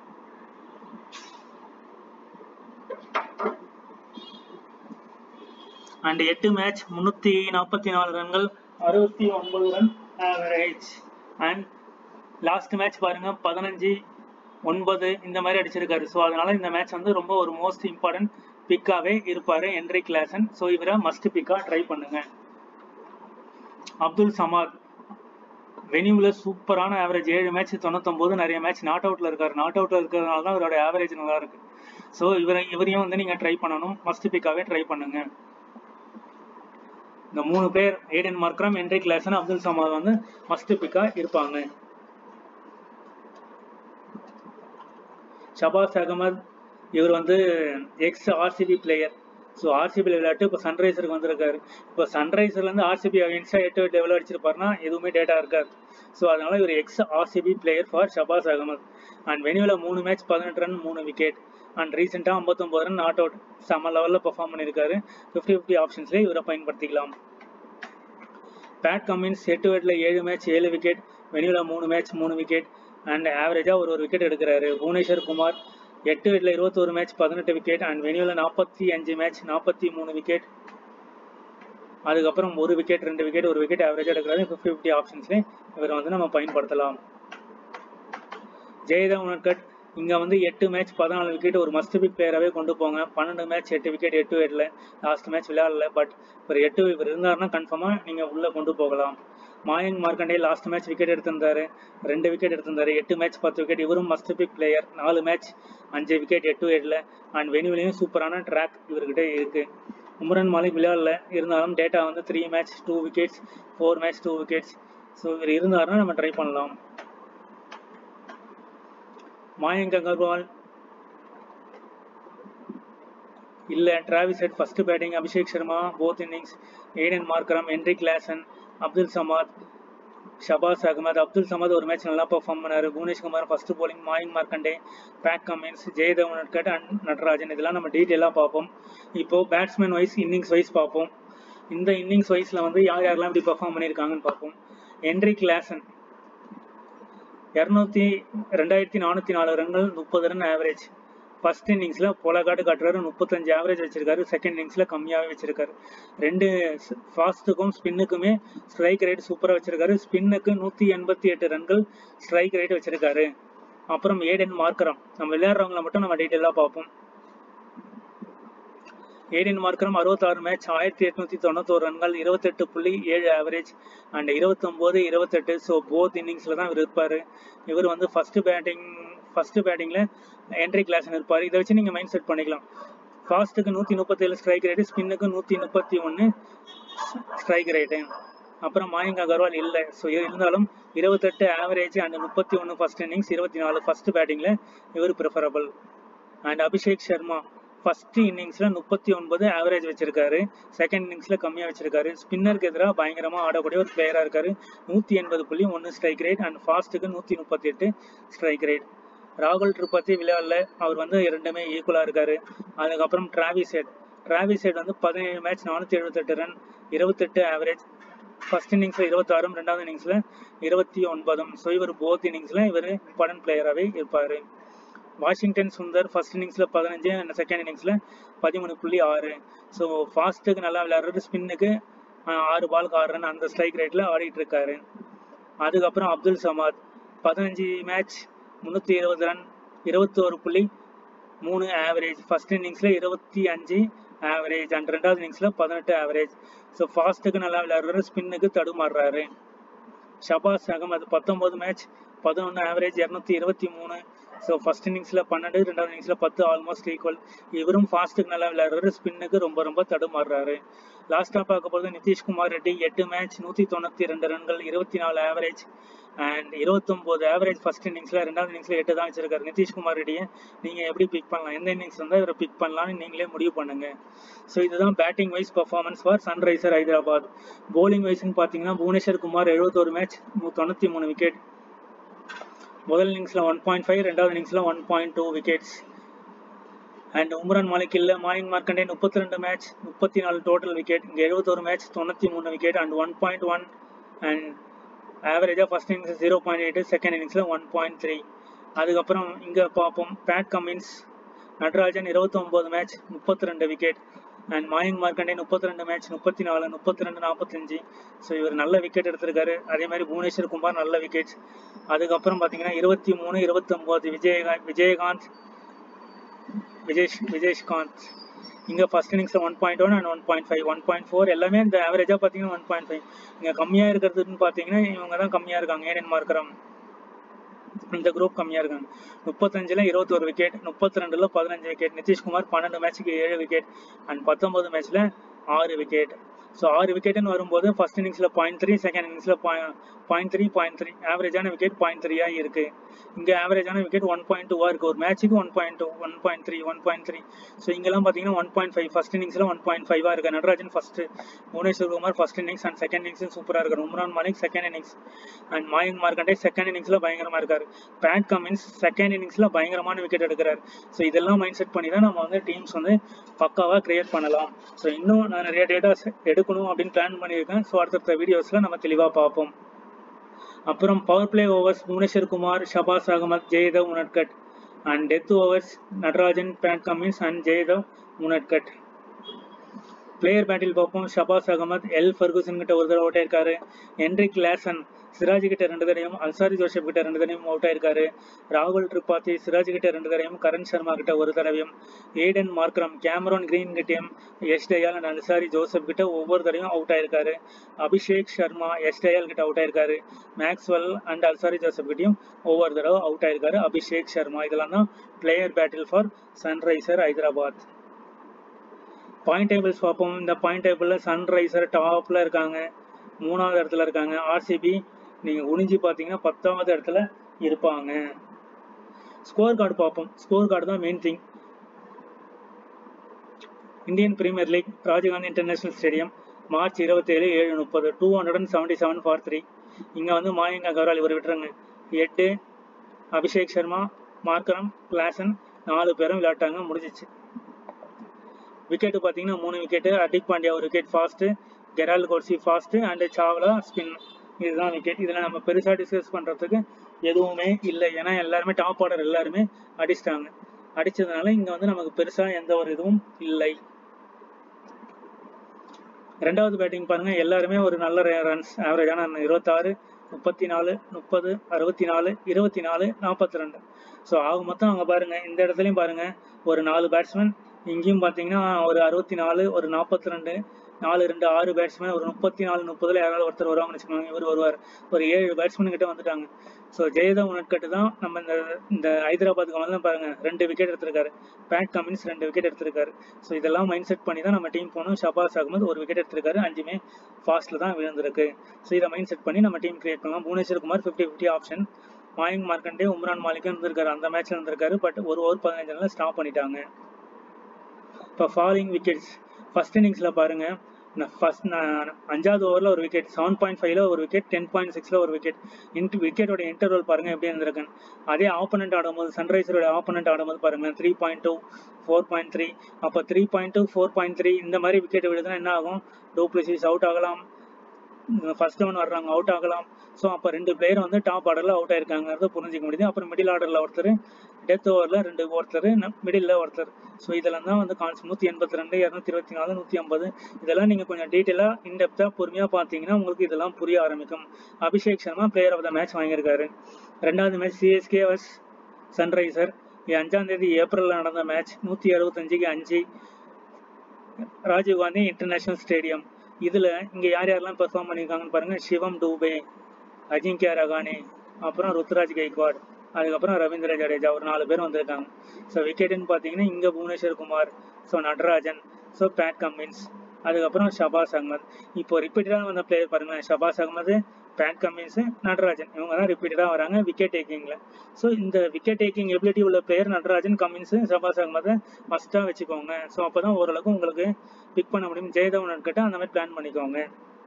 அண்ட் எட்டு மேட்ச் முன்னூத்தி நாற்பத்தி நாலு ரன்கள் அறுபத்தி ஒன்பது run average and last match பாருங்க பதினஞ்சு ஒன்பது இந்த மாதிரி அடிச்சிருக்காரு ஸோ அதனால இந்த மேட்ச் வந்து ரொம்ப ஒரு மோஸ்ட் இம்பார்ட்டன்ட் பிக்காவே இருப்பாரு என்ரி கிளாசன் ஸோ இவரை மஸ்ட் பிக்கா ட்ரை பண்ணுங்க அப்துல் சமாத் வெனியூவில் சூப்பரான ஆவரேஜ் ஏழு மேட்ச் தொண்ணூத்தொம்பது நிறைய மேட்ச் நாட் அவுட்ல இருக்காரு நாட் அவுட்ல இருக்கிறதுனால தான் இவரோட ஆவரேஜ் நல்லா இருக்கு ஸோ இவரை இவரையும் வந்து நீங்க ட்ரை பண்ணணும் மஸ்ட் பிக்காவே ட்ரை பண்ணுங்க இந்த மூணு பேர் Aiden Markram Heinrich Klaasen Abdul Samad வந்து மஸ்ட் பிக்கா இருப்பாங்க ஷபாஸ் அகமது இவர் வந்து ex RCB player so RCB விளையாட்டு இப்போ சன்ரைசருக்கு வந்திருக்காரு இப்போ சன்ரைசர்லேருந்து ஆர்சிபி அகேன்ஸ்டாக எட்டு எட்டு லெவலில் அடிச்சிருப்பாருன்னா எதுவுமே டேட்டா இருக்காது ஸோ அதனால இவர் ex RCB player for Shahbaz Ahmed and வெனியூவில் மூணு மேட்ச் பதினெட்டு ரன் மூணு விக்கெட் அண்ட் ரீசெண்டாக ஐம்பத்தொம்பது ரன் நாட் அவுட் செம்ம லெவலில் பெர்ஃபார்ம் பண்ணியிருக்காரு ஃபிஃப்டி ஃபிஃப்டி ஆப்ஷன்ஸ்லேயே இவரை பயன்படுத்திக்கலாம் பேட் கமின்ஸ் எட்டு வெட்டில் ஏழு மேட்ச் ஏழு விக்கெட் வெனியூவில் மூணு மேட்ச் மூணு விக்கெட் அண்ட் ஆவரேஜாக ஒரு ஒரு விக்கெட் எடுக்கிறாரு புவனேஸ்வர் குமார் எட்டு வெட்டில் இருபத்தோரு மேட்ச் பதினெட்டு விக்கெட் அண்ட் வெனியூவில் நாற்பத்தி அஞ்சு மேட்ச் நாற்பத்தி மூணு விக்கெட் அதுக்கப்புறம் ஒரு விக்கெட் ரெண்டு விக்கெட் ஒரு விக்கெட் ஆவரேஜாக எடுக்கிறாரு ஃபிஃப்டி ஃபிஃப்டி ஆப்ஷன்ஸ்லேயே இவரை வந்து நம்ம பயன்படுத்தலாம் ஜெயதா உனக்கட் இங்கே வந்து எட்டு மேட்ச் பதினாலு விக்கெட் ஒரு மஸ்ட் பிக் பிளேயராகவே கொண்டு போங்க பன்னெண்டு மேட்ச் எட்டு விக்கெட் எட்டு விக்கெட்டில் லாஸ்ட் மேட்ச் விளையாடல பட் ஒரு எட்டு இவர் இருந்தாருன்னா கன்ஃபார்மாக நீங்கள் உள்ளே கொண்டு போகலாம் Mayank Markande last match wicket எடுத்திருந்தாரு ரெண்டு விக்கெட் எடுத்திருந்தாரு எட்டு மேட்ச் பத்து விக்கெட் இவரும் மஸ்ட் பிக் பிளேயர் நாலு மேட்ச் அஞ்சு விக்கெட் எட்டு விக்கெட்டில் அண்ட் வெனியூலையும் சூப்பரான ட்ராக் இவர்கிட்ட இருக்கு உம்ரான் மாலிக் விளையாடல இருந்தாலும் டேட்டா வந்து three match two wickets four match two wickets so இவர் இருந்தாருன்னா நம்ம ட்ரை பண்ணலாம் மாயங்க் அகர்வால் இல்ல Travis Head first batting Abhishek Sharma both innings Aiden Markram Heinrich Klaasen Abdul Samad Shahbaz Ahmed Abdul Samad ஒரு மேட்ச் நல்லா பெர்ஃபார்ம் பண்ணாரு Bhuvnesh Kumar first bowling Mayank Markande Pat Cummins Jaydev Unadkat and Natarajan இதெல்லாம் நம்ம டீட்டெயிலாக பார்ப்போம் இப்போ பேட்ஸ்மேன் வைஸ் இன்னிங்ஸ் வைஸ் பார்ப்போம் இந்த இன்னிங்ஸ் வைஸ்ல வந்து யார் யாரெல்லாம் இப்படி பெர்ஃபார்ம் பண்ணியிருக்காங்கன்னு பார்ப்போம் என்ரிக் லேசன் இரநூத்தி ரெண்டாயிரத்தி நானூற்றி நாலு ரன்கள் முப்பது ரன் ஆவரேஜ் ஃபர்ஸ்ட் இன்னிங்ஸில் பொலகாட்டு காட்டுறாரு முப்பத்தஞ்சு ஆவரேஜ் வச்சிருக்காரு செகண்ட் இன்னிங்ஸில் கம்மியாகவே வச்சிருக்காரு ரெண்டு ஃபாஸ்ட்டுக்கும் ஸ்பின்னுக்குமே ஸ்ட்ரைக் ரேட் சூப்பராக வச்சிருக்காரு ஸ்பின்னுக்கு நூற்றி எண்பத்தி எட்டு ரன்கள் ஸ்ட்ரைக் ரேட் வச்சிருக்காரு அப்புறம் ஏடன் மார்க்கரம் நம்ம விளையாடுறவங்கள மட்டும் நம்ம டீட்டெயிலாக பார்ப்போம் ஏடின் மார்க்கரம் அறுபத்தாறு மேட்ச் ஆயிரத்தி எட்நூத்தி தொண்ணூத்தோரு ரன்கள் இருபத்தெட்டு புள்ளி ஏழு ஆவரேஜ் அண்ட் இருபத்தொம்போது இருபத்தெட்டு ஸோ போத் இன்னிங்ஸில் தான் இவர் இருப்பார் இவர் வந்து ஃபர்ஸ்ட் பேட்டிங் ஃபர்ஸ்ட் பேட்டிங்கில் என்ட்ரி கிளாஸ் இருப்பார் இதை வச்சு நீங்கள் மைண்ட் செட் பண்ணிக்கலாம் ஃபாஸ்ட்டுக்கு நூற்றி முப்பத்தேழு ஸ்ட்ரைக் ரேட்டு ஸ்பின்னுக்கு நூற்றி முப்பத்தி ஒன்று ஸ்ட்ரைக் ரேட்டு அப்புறம் மாயங்க் அகர்வால் இல்லை ஸோ இருந்தாலும் இருபத்தெட்டு ஆவரேஜ் அண்ட் முப்பத்தி ஒன்று ஃபர்ஸ்ட் இன்னிங்ஸ் இருபத்தி நாலு ஃபர்ஸ்ட் பேட்டிங்கில் இவர் preferable and Abhishek Sharma first இன்னிங்ஸ்ல முப்பத்தி ஒன்பது ஆவரேஜ் வச்சிருக்காரு செகண்ட் இன்னிங்ஸ்ல கம்மியா வச்சிருக்காரு ஸ்பின்னருக்கு எதிராக பயங்கரமா ஆடக்கூடிய ஒரு பிளேயரா இருக்காரு நூத்தி எண்பது புள்ளி ஒன்னு ஸ்ட்ரைக் ரேட் அண்ட் ஃபாஸ்ட்டுக்கு நூத்தி முப்பத்தி எட்டு ஸ்ட்ரைக் ரேட் ராகுல் திரிபாத்தி விளையாடல அவர் வந்து இரண்டுமே ஈக்குவலா இருக்காரு அதுக்கப்புறம் டிராவிஸ் ஹெட் டிராவிஸ் ஹெட் வந்து பதினேழு மேட்ச் நானூத்தி எழுபத்தெட்டு ரன் இருபத்தெட்டு ஆவரேஜ் ஃபர்ஸ்ட் இன்னிங்ஸ்ல இருபத்தாறும் ரெண்டாவது இன்னிங்ஸ்ல இருபத்தி ஒன்பதும் ஸோ இவர் போத் இன்னிங்ஸ்ல இவர் இம்பார்ட்டன்ட் பிளேயராகவே இருப்பாரு வாஷிங்டன் சுந்தர் ஃபர்ஸ்ட் இன்னிங்ஸ்ல பதினஞ்சு அண்ட் செகண்ட் இன்னிங்ஸ்ல பதிமூணு புள்ளி ஆறு ஸோ ஃபாஸ்ட்டுக்கு நல்லா விளையாடுறது ஸ்பின்னுக்கு ஆறு பாலுக்கு ஆறு ரன் அந்த ஸ்ட்ரைக் ரேட்ல ஆடிட்டு இருக்காரு அதுக்கப்புறம் அப்துல் சமாத் பதினஞ்சு மேட்ச் முந்நூற்றி இருபது ரன் இருபத்தோரு புள்ளி மூணு ஆவரேஜ் ஃபர்ஸ்ட் இன்னிங்ஸ்ல இருபத்தி அஞ்சு ஆவரேஜ் அண்ட் ரெண்டாவது இன்னிங்ஸ்ல பதினெட்டு ஆவரேஜ் ஸோ ஃபாஸ்ட்டுக்கு நல்லா விளையாடுறாரு ஸ்பின்னுக்கு தடுமாறுறாரு ஷபாஸ் அகமது பத்தொன்பது மேட்ச் பதினொன்று ஆவரேஜ் இரநூத்தி இருபத்தி மூணு ஸோ ஃபர்ஸ்ட் இன்னிங்ஸில் பன்னெண்டு ரெண்டாவது இன்னிங்ஸில் பத்து ஆல்மோஸ்ட் ஈக்குவல் இவரும் ஃபாஸ்ட்டுக்கு நல்லா விளையாடுறாரு ஸ்பின்னுக்கு ரொம்ப ரொம்ப தடுமாறுறாரு லாஸ்ட்டாக பார்க்க போகிறது நிதிஷ்குமார் ரெட்டி எட்டு மேட்ச் நூற்றி தொண்ணூற்றி ரெண்டு ரன்கள் இருபத்தி நாலு ஆவரேஜ் அண்ட் இருபத்தொம்போது ஆவரேஜ் ஃபர்ஸ்ட் இன்னிங்ஸில் ரெண்டாவது இன்னிங்ஸில் எட்டு தான் வச்சிருக்காரு நிதிஷ்குமார் ரெட்டியை நீங்கள் எப்படி பிக் பண்ணலாம் எந்த இன்னிங்ஸ் வந்தால் இவரை பிக் பண்ணலாம்னு நீங்களே முடிவு பண்ணுங்க ஸோ இதுதான் batting wise performance for Sunriser Hyderabad bowling வைஸ்னு பார்த்தீங்கன்னா புவனேஸ்வர் குமார் எழுபத்தோரு மேட்ச் தொண்ணூற்றி மூணு விக்கெட் முதல் இன்னிங்ஸ்ல ஒன் பாயிண்ட் ஃபைவ் ரெண்டாவது இன்னிங்ஸ்ல one point two wickets and Umran Malik இல்ல மாயிங் மார்க்கண்டே முப்பத்தி ரெண்டு மேட்ச் முப்பத்தி நாலு டோட்டல் விக்கெட் இங்க எழுபத்தோரு மேட்ச் தொண்ணூத்தி மூணு wicket and one point one and ஆவரேஜா first innings zero point eight second இன்னிங்ஸ்ல ஒன் பாயிண்ட் த்ரீ அதுக்கப்புறம் இங்க பார்ப்போம் பேட் கமின்ஸ் நட்ராஜன் இருபத்தி ஒன்பது மேட்ச் முப்பத்தி ரெண்டு விக்கெட் அண்ட் மாயங்க் மார்க்கண்டே முப்பத்தி ரெண்டு மேட்ச் முப்பத்தி நாலு முப்பத்தி ரெண்டு நாற்பத்தஞ்சு ஸோ இவர் நல்ல விக்கெட் எடுத்திருக்காரு அதே மாதிரி புவனேஸ்வர் குமார் நல்ல விக்கெட்ஸ் அதுக்கப்புறம் பார்த்தீங்கன்னா இருபத்தி மூணு இருபத்தொம்போது விஜயகாந்த் விஜயகாந்த் விஜேஷ் விஜேஷ்காந்த் இங்கே ஃபர்ஸ்ட் இன்னிங்ஸில் one point one and one point five one point four எல்லாமே இந்த ஆவரேஜாக பார்த்தீங்கன்னா ஒன் பாயிண்ட் ஃபைவ் இங்கே கம்மியாக இருக்கிறதுன்னு பார்த்தீங்கன்னா இவங்க தான் கம்மியாக இருக்காங்க ஏடன் மார்க்கரம் இந்த குரூப் கம்மியா இருக்காங்க முப்பத்தஞ்சுல இருபத்தொரு விக்கெட் முப்பத்தி ரெண்டுல பதினஞ்சு விக்கெட் நிதிஷ்குமார் பன்னெண்டு மேட்ச்சுக்கு ஏழு விக்கெட் அண்ட் பத்தொன்பது மேட்ச்ல ஆறு விக்கெட் ஸோ ஆறு விக்கெட்னு வரும்போது ஃபர்ஸ்ட் இன்னிங்ஸ்ல பாயிண்ட் த்ரீ செகண்ட் இன்னிங்ஸ்ல பாயிண்ட் த்ரீ பாயிண்ட் த்ரீ ஆவரேஜான விக்கெட் பாயிண்ட் த்ரீயா இருக்கு இங்க ஆவரேஜான விக்கெட் ஒன் பாயிண்ட் டூவா இருக்கு ஒரு மேட்ச்சுக்கு one point two one point three one point three so இங்கெல்லாம் பாத்தீங்கன்னா ஒன் பாயிண்ட் ஃபைவ் ஃபர்ஸ்ட் இன்னிங்ஸ்ல ஒன் பாயிண்ட் ஃபைவா இருக்கு Natarajan first Bhuvneshwar Kumar first innings and second innings சூப்பரா இருக்காரு Umran Malik second innings and Mayank Markande second இன்னிங்ஸ்ல பயங்கரமா இருக்காரு பேட் கமின்ஸ் செகண்ட் இன்னிங்ஸ்ல பயங்கரமான விக்கெட் எடுக்கிறாரு ஸோ இதெல்லாம் மைண்ட் செட் பண்ணி தான் நம்ம வந்து டீம்ஸ் வந்து பக்காவா கிரியேட் பண்ணலாம் ஸோ இன்னும் நான் நிறைய டேட்டாஸ் எடுக்கணும் அப்படின்னு பிளான் பண்ணியிருக்கேன் ஸோ அடுத்தடுத்த வீடியோஸ்ல நம்ம தெளிவா பார்ப்போம் அப்புறம் power play overs Bhuvneshwar Kumar Shahbaz Ahmed Jaydev Unadkat and death overs Natarajan Pat Cummins and Jaydev Unadkat player battle பார்ப்போம் ஷபாஸ் அகமத் எல் ஃபர்கூசன் கிட்ட ஒரு தடவை அவுட் ஆயிருக்காரு என்ரிக் லேசன் சிராஜ் கிட்ட ரெண்டு தடையும் அல்சாரி ஜோஷப் கிட்ட ரெண்டு தடையும் அவுட் ஆயிருக்காரு ராகுல் திரிபாத்தி சிராஜ் கிட்ட ரெண்டு தடையும் கரண் சர்மா கிட்ட ஒரு தடவையும் ஏடன் மார்க்ரம் கேமரோன் கிரீன் கிட்டையும் Yash Dayal and Alzarri Joseph கிட்ட ஒவ்வொரு தடையும் அவுட் ஆயிருக்காரு அபிஷேக் சர்மா எஸ் டயால் கிட்ட அவுட் ஆயிருக்காரு மேக்ஸ்வெல் அண்ட் அல்சாரி ஜோசப் கிட்டையும் ஒவ்வொரு தடவை அவுட் ஆயிருக்காரு அபிஷேக் சர்மா இதெல்லாம் தான் player battle for Sunriser Hyderabad point tables பார்ப்போம் இந்த பாயிண்ட் டேபிளில் சன்ரைசர் டாப்பில் இருக்காங்க மூணாவது இடத்துல இருக்காங்க ஆர்சிபி நீங்கள் குனிஞ்சு பார்த்தீங்கன்னா பத்தாவது இடத்துல இருப்பாங்க ஸ்கோர் கார்டு பார்ப்போம் ஸ்கோர் கார்டு தான் main thing Indian Premier League Rajiv Gandhi international stadium March இருபத்தேழு ஏழு முப்பது two hundred and seventy seven for three இங்கே வந்து மாயங்க அகர்வால் இவர் விட்டுறாங்க எட்டு அபிஷேக் சர்மா மார்க்கரம் கிளாசன் நாலு பேரும் விளையாட்டாங்க முடிஞ்சிச்சு விக்கெட்டு பார்த்தீங்கன்னா மூணு விக்கெட்டு ஹர்திக் பாண்டியா ஒரு விக்கெட் ஃபாஸ்ட்டு கெரால் Coetzee fast and Chawla spin இதுதான் விக்கெட் இதில் நம்ம பெருசாக டிஸ்கஸ் பண்ணுறதுக்கு எதுவுமே இல்லை ஏன்னா எல்லாருமே டாப் ஆர்டர் எல்லாருமே அடிச்சிட்டாங்க அடிச்சதுனால இங்கே வந்து நமக்கு பெருசாக எந்த ஒரு இதுவும் இல்லை ரெண்டாவது பேட்டிங் பாருங்க எல்லாருமே ஒரு நல்ல ரன்ஸ் ஆவரேஜான இருபத்தாறு முப்பத்தி நாலு முப்பது அறுபத்தி நாலு இருபத்தி நாலு நாற்பத்தி ரெண்டு ஸோ ஆக மொத்தம் அவங்க பாருங்க இந்த இடத்துலையும் பாருங்க ஒரு நாலு பேட்ஸ்மேன் இங்கேயும் பார்த்தீங்கன்னா ஒரு அறுபத்தி நாலு ஒரு நாற்பத்தி ரெண்டு நாலு ரெண்டு ஆறு பேட்ஸ்மேன் ஒரு முப்பத்தி நாலு முப்பதுல யாராவது ஒருத்தர் வருவாங்கன்னு வச்சுக்கோங்க இவர் வருவார் ஒரு ஏழு பேட்ஸ்மேன் கிட்ட வந்துட்டாங்க ஸோ ஜெயதவ் உனட்கட்டு தான் நம்ம இந்த இந்த ஹைதராபாத்துக்கு வந்து பாருங்க ரெண்டு விக்கெட் எடுத்திருக்காரு பேட் கமின்ஸ் ரெண்டு விக்கெட் எடுத்திருக்காரு ஸோ இதெல்லாம் மைண்ட் செட் பண்ணி தான் நம்ம டீம் போகணும் ஷபாஸ் அகமது ஒரு விக்கெட் எடுத்திருக்காரு அஞ்சுமே ஃபாஸ்ட்டில் தான் விழுந்திருக்கு ஸோ இதை மைண்ட் செட் பண்ணி நம்ம டீம் கிரியேட் பண்ணலாம் Bhuvneshwar Kumar fifty fifty option Mayank Markande Umran மாலிக்கும் இருந்திருக்காரு அந்த மேட்ச்ல இருந்திருக்காரு பட் ஒரு ஓவர் பதினஞ்சு நாளில் ஸ்டாப் பண்ணிட்டாங்க இப்போ ஃபாலிங் விக்கெட்ஸ் ஃபர்ஸ்ட் இன்னிங்ஸில் பாருங்க ஃபர்ஸ்ட் அஞ்சாவது ஓவரில் ஒரு விக்கெட் செவன் பாயிண்ட் ஃபைவ்ல ஒரு விக்கெட் டென் பாயிண்ட் சிக்ஸில் ஒரு விக்கெட் இன்ட்டு விக்கெட்டோட இன்டர்வல் பாருங்க எப்படி இருந்திருக்குன்னு அதே ஆப்போனண்ட் ஆடும்போது சன்ரைசரோட ஆப்போனன்ட் ஆடும்போது பாருங்க three point two four point three அப்போ three point two four point three இந்த மாதிரி விக்கெட் விழுதுன்னா என்ன ஆகும் டூப்ளிசிஸ் அவுட் ஆகலாம் ஃபர்ஸ்ட் டவுன் வர்றாங்க அவுட் ஆகலாம் ஸோ அப்போ ரெண்டு பிளேயர் வந்து டாப் ஆர்டரில் அவுட் ஆயிருக்காங்கிறத புரிஞ்சிக்க முடியுது அப்புறம் மிடில் ஆர்டரில் ஒருத்தர் டெத் ஓவரில் ரெண்டு ஒருத்தர் மிடில் ஒருத்தர் ஸோ இதெல்லாம் தான் வந்து கான்ஸ் நூற்றி எண்பத்தி ரெண்டு இரநூத்தி இருபத்தி நாலு நூற்றி ஐம்பது இதெல்லாம் நீங்கள் கொஞ்சம் டீட்டெயிலாக இன்டெப்த்தாக பொறுமையாக பார்த்தீங்கன்னா உங்களுக்கு இதெல்லாம் புரிய ஆரம்பிக்கும் Abhishek Sharma player of the match வாங்கியிருக்காரு ரெண்டாவது மேட்ச் சிஎஸ்கே வஸ் சன்ரைசர் அஞ்சாம் தேதி ஏப்ரலில் நடந்த மேட்ச் நூற்றி அறுபத்தஞ்சுக்கு அஞ்சு ராஜீவ்காந்தி இன்டர்நேஷனல் ஸ்டேடியம் இதில் இங்கே யார் யாரெல்லாம் பெர்ஃபார்ம் பண்ணியிருக்காங்கன்னு பாருங்கள் சிவம் டூபே அஜிங்கியா ரகானே அப்புறம் ருத்ராஜ் கைக்வாட் அதுக்கப்புறம் ரவீந்திர ஜடேஜா ஒரு நாலு பேர் வந்திருக்காங்க ஸோ விக்கெட்டுன்னு பார்த்தீங்கன்னா இங்கே Bhuvneshwar Kumar so Natarajan so Pat Cummins அதுக்கப்புறம் ஷபாஸ் அகமது இப்போ ரிப்பீட்டடாக வந்த பிளேயர் பாருங்களேன் ஷபாஸ் அகமது பேட் கம்மின்ஸு நடராஜன் இவங்க தான் ரிப்பீட்டடாக வராங்க விக்கெட் டேக்கிங்கில் ஸோ இந்த விக்கெட் டேக்கிங் எபிலிட்டி உள்ள பிளேயர் நடராஜன் கம்மின்ஸு ஷபாஸ் அகமதை மஸ்ட்டாக வச்சுக்கோங்க ஸோ அப்போ தான் ஓரளவுக்கு உங்களுக்கு பிக் பண்ண முடியும் ஜெயதவன் கிட்ட அந்த மாதிரி பிளான் பண்ணிக்கோங்க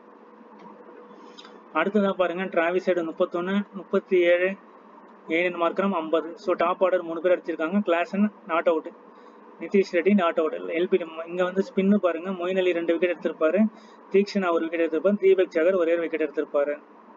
அடுத்ததாக பாருங்க டிராவிஸ் சைடு முப்பத்தொன்று முப்பத்தி ஏழு ஏழு மார்க்கரம் ஐம்பது ஸோ டாப் ஆர்டர் மூணு பேர் அடிச்சிருக்காங்க Klaasen not out Nitish Reddy not out LB இங்கே வந்து ஸ்பின்னு பாருங்க மொயின் அலி ரெண்டு விக்கெட் எடுத்திருப்பாரு தீக்ஷனா ஒரு விக்கெட் எடுத்திருப்பாரு தீபக் சகர் ஒரே விக்கெட் எடுத்திருப்பாரு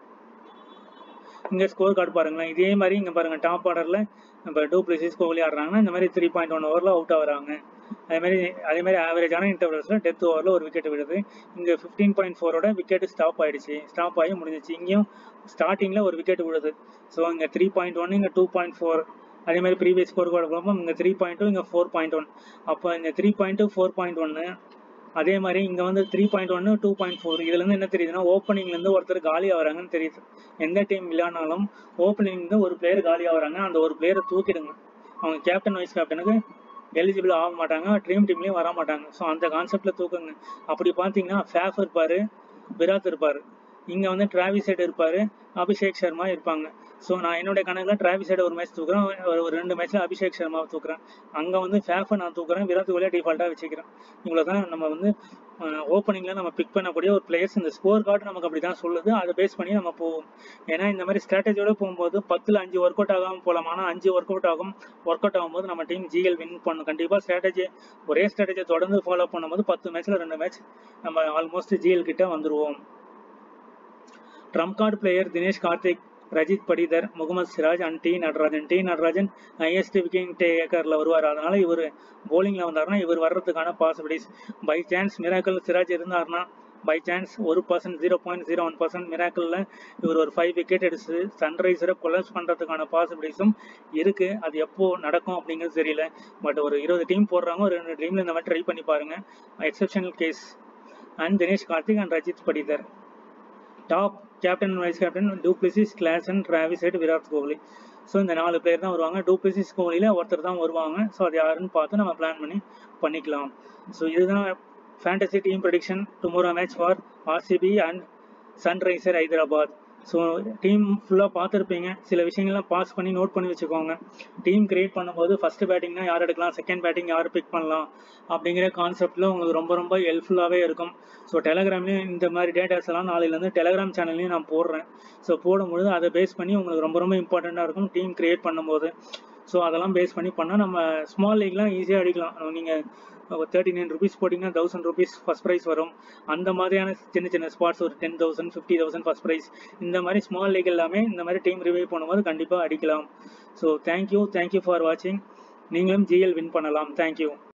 இங்கே ஸ்கோர் கார்டு பாருங்களேன் இதே மாதிரி இங்கே பாருங்க டாப் ஆர்டரில் இப்போ டூப்ளிசிஸ் கோலி ஆடுறாங்கன்னா இந்த மாதிரி த்ரீ பாயிண்ட் ஒன் ஓவரில் அவுட் ஆகுறாங்க அதே மாதிரி அதே மாதிரி ஆவரேஜான இன்டர்வல்ஸில் டெத் ஓவரில் ஒரு விக்கெட் விடுது இங்கே ஃபிஃப்டீன் பாயிண்ட் ஃபோரோட விக்கெட் ஸ்டாப் ஆயிடுச்சு ஸ்டாப் ஆகி முடிஞ்சிச்சு இங்கேயும் ஸ்டார்டிங்கில் ஒரு விக்கெட் விடுது ஸோ இங்கே த்ரீ பாயிண்ட் ஒன் இங்கே டூ பாயிண்ட் ஃபோர் அதே மாதிரி ப்ரீவியஸ் ஸ்கோர் கார்டு பார்ப்போம் இங்கே த்ரீ பாயிண்ட் டூ இங்கே ஃபோர் பாயிண்ட் ஒன் அப்போ இங்கே three point two four point ஒன்று அதே மாதிரி இங்கே வந்து த்ரீ பாயிண்ட் ஒன்று டூ பாயிண்ட் ஃபோர் இதுலேருந்து என்ன தெரியுதுன்னா ஓப்பனிங்லேருந்து ஒருத்தர் காலி ஆகிறாங்கன்னு தெரியுது எந்த டீம் விளையாடினாலும் ஓப்பனிங்லேருந்து ஒரு பிளேயர் காலி ஆகிறாங்க அந்த ஒரு பிளேயரை தூக்கிடுங்க அவங்க கேப்டன் வைஸ் கேப்டனுக்கு எலிஜிபிள் ஆக மாட்டாங்க ட்ரீம் டீம்லேயும் வர மாட்டாங்க ஸோ அந்த கான்செப்டில் தூக்குங்க அப்படி பார்த்தீங்கன்னா ஃபேஃப் இருப்பார் விராட் இருப்பார் இங்கே வந்து டிராவிஸ் ஹெட் இருப்பார் அபிஷேக் சர்மா இருப்பாங்க ஸோ நான் என்னுடைய கணக்கில் டிராவிஸ் ஹெட் ஒரு மேட்ச் தூக்குறேன் ஒரு ஒரு ரெண்டு மேட்ச்சில் அபிஷேக் சர்மாவை தூக்குறேன் அங்கே வந்து ஃபேஃபை நான் தூக்குறேன் விராட் கோலியை டிஃபால்ட்டாக வச்சுக்கிறேன் இவ்வளோ தான் நம்ம வந்து ஓப்பனிங்கில் நம்ம பிக் பண்ணக்கூடிய ஒரு பிளேயர்ஸ் இந்த ஸ்கோர் கார்டு நமக்கு அப்படி தான் சொல்லுது அதை பேஸ் பண்ணி நம்ம போவோம் ஏன்னா இந்த மாதிரி ஸ்ட்ராட்டஜியோட போகும்போது பத்தில் அஞ்சு ஒர்க் அவுட் ஆகாமல் போகலாம் ஆனால் அஞ்சு ஒர்க் அவுட் ஆகும் ஒர்க் அவுட் ஆகும்போது நம்ம டீம் ஜிஎல் வின் பண்ணும் கண்டிப்பாக ஸ்ட்ராட்டஜி ஒரே ஸ்ட்ராட்டஜியை தொடர்ந்து ஃபாலோ பண்ணும்போது பத்து மேட்ச்சில் ரெண்டு மேட்ச் நம்ம ஆல்மோஸ்ட் ஜிஎல் கிட்ட வந்துருவோம் trump card player Dinesh Karthik Rajat Patidar Mohammed Siraj and T Natarajan T Natarajan highest wicket டேக்கரில் வருவார் அதனால இவர் போலிங்கில் வந்தாருன்னா இவர் வர்றதுக்கான possibilities by chance miracle Siraj இருந்தாருன்னா பை சான்ஸ் ஒரு percent zero point zero one percent மிராக்கலில் இவர் ஒரு ஃபைவ் விக்கெட் எடுத்து சன்ரைசரை கொலாப்ஸ் பண்ணுறதுக்கான பாசிபிலிட்டிஸும் இருக்குது அது எப்போ நடக்கும் அப்படிங்கிறது தெரியல பட் ஒரு இருபது டீம் போடுறாங்க ஒரு ரெண்டு டீமில் இந்த மாதிரி ட்ரை பண்ணி பாருங்க exceptional case and Dinesh Karthik and Rajat Patidar top captain vice captain du Plessis Klaasen Travis Head Virat Kohli so இந்த நாலு பேர் தான் வருவாங்க டூப்ளிசிஸ் கோலியில் ஒருத்தர் தான் வருவாங்க ஸோ அது யாருன்னு பார்த்து நம்ம பிளான் பண்ணி பண்ணிக்கலாம் ஸோ இதுதான் fantasy team prediction tomorrow match for RCB and Sunriser Hyderabad so team ஃபுல்லாக பார்த்துருப்பீங்க சில விஷயங்கள்லாம் பாஸ் பண்ணி நோட் பண்ணி வச்சுக்கோங்க டீம் கிரியேட் பண்ணும்போது ஃபர்ஸ்ட் பேட்டிங்னா யார் எடுக்கலாம் செகண்ட் பேட்டிங் யார் பிக் பண்ணலாம் அப்படிங்கிற கான்செப்டில் உங்களுக்கு ரொம்ப ரொம்ப ஹெல்ப்ஃபுல்லாகவே இருக்கும் ஸோ டெலகிராம்லேயும் இந்த மாதிரி டேட்டாஸ் எல்லாம் நாளையிலேருந்து டெலகிராம் சேனல்லையும் நான் போடுறேன் ஸோ போடும்பொழுது அதை பேஸ் பண்ணி உங்களுக்கு ரொம்ப ரொம்ப இம்பார்ட்டண்ட்டாக இருக்கும் டீம் கிரியேட் பண்ணும்போது ஸோ அதெல்லாம் பேஸ் பண்ணி பண்ணால் நம்ம ஸ்மால் லீக்லாம் ஈஸியாக அடிக்கலாம் நீங்கள் தேர்ட்டி நைன் ருபீஸ் போட்டிங்கன்னா தௌசண்ட் ருபீஸ் ஃபஸ்ட் ப்ரைஸ் வரும் அந்த மாதிரியான சின்ன சின்ன ஸ்பாட்ஸ் ஒரு ten thousand fifty thousand first prize இந்த மாதிரி ஸ்மால் லீக் எல்லாமே இந்த மாதிரி டீம் ரிவைவ் பண்ணும்போது கண்டிப்பாக அடிக்கலாம் ஸோ தேங்க்யூ தேங்க்யூ ஃபார் வாட்சிங் நீங்களும் ஜிஎல் வின் பண்ணலாம் தேங்க்யூ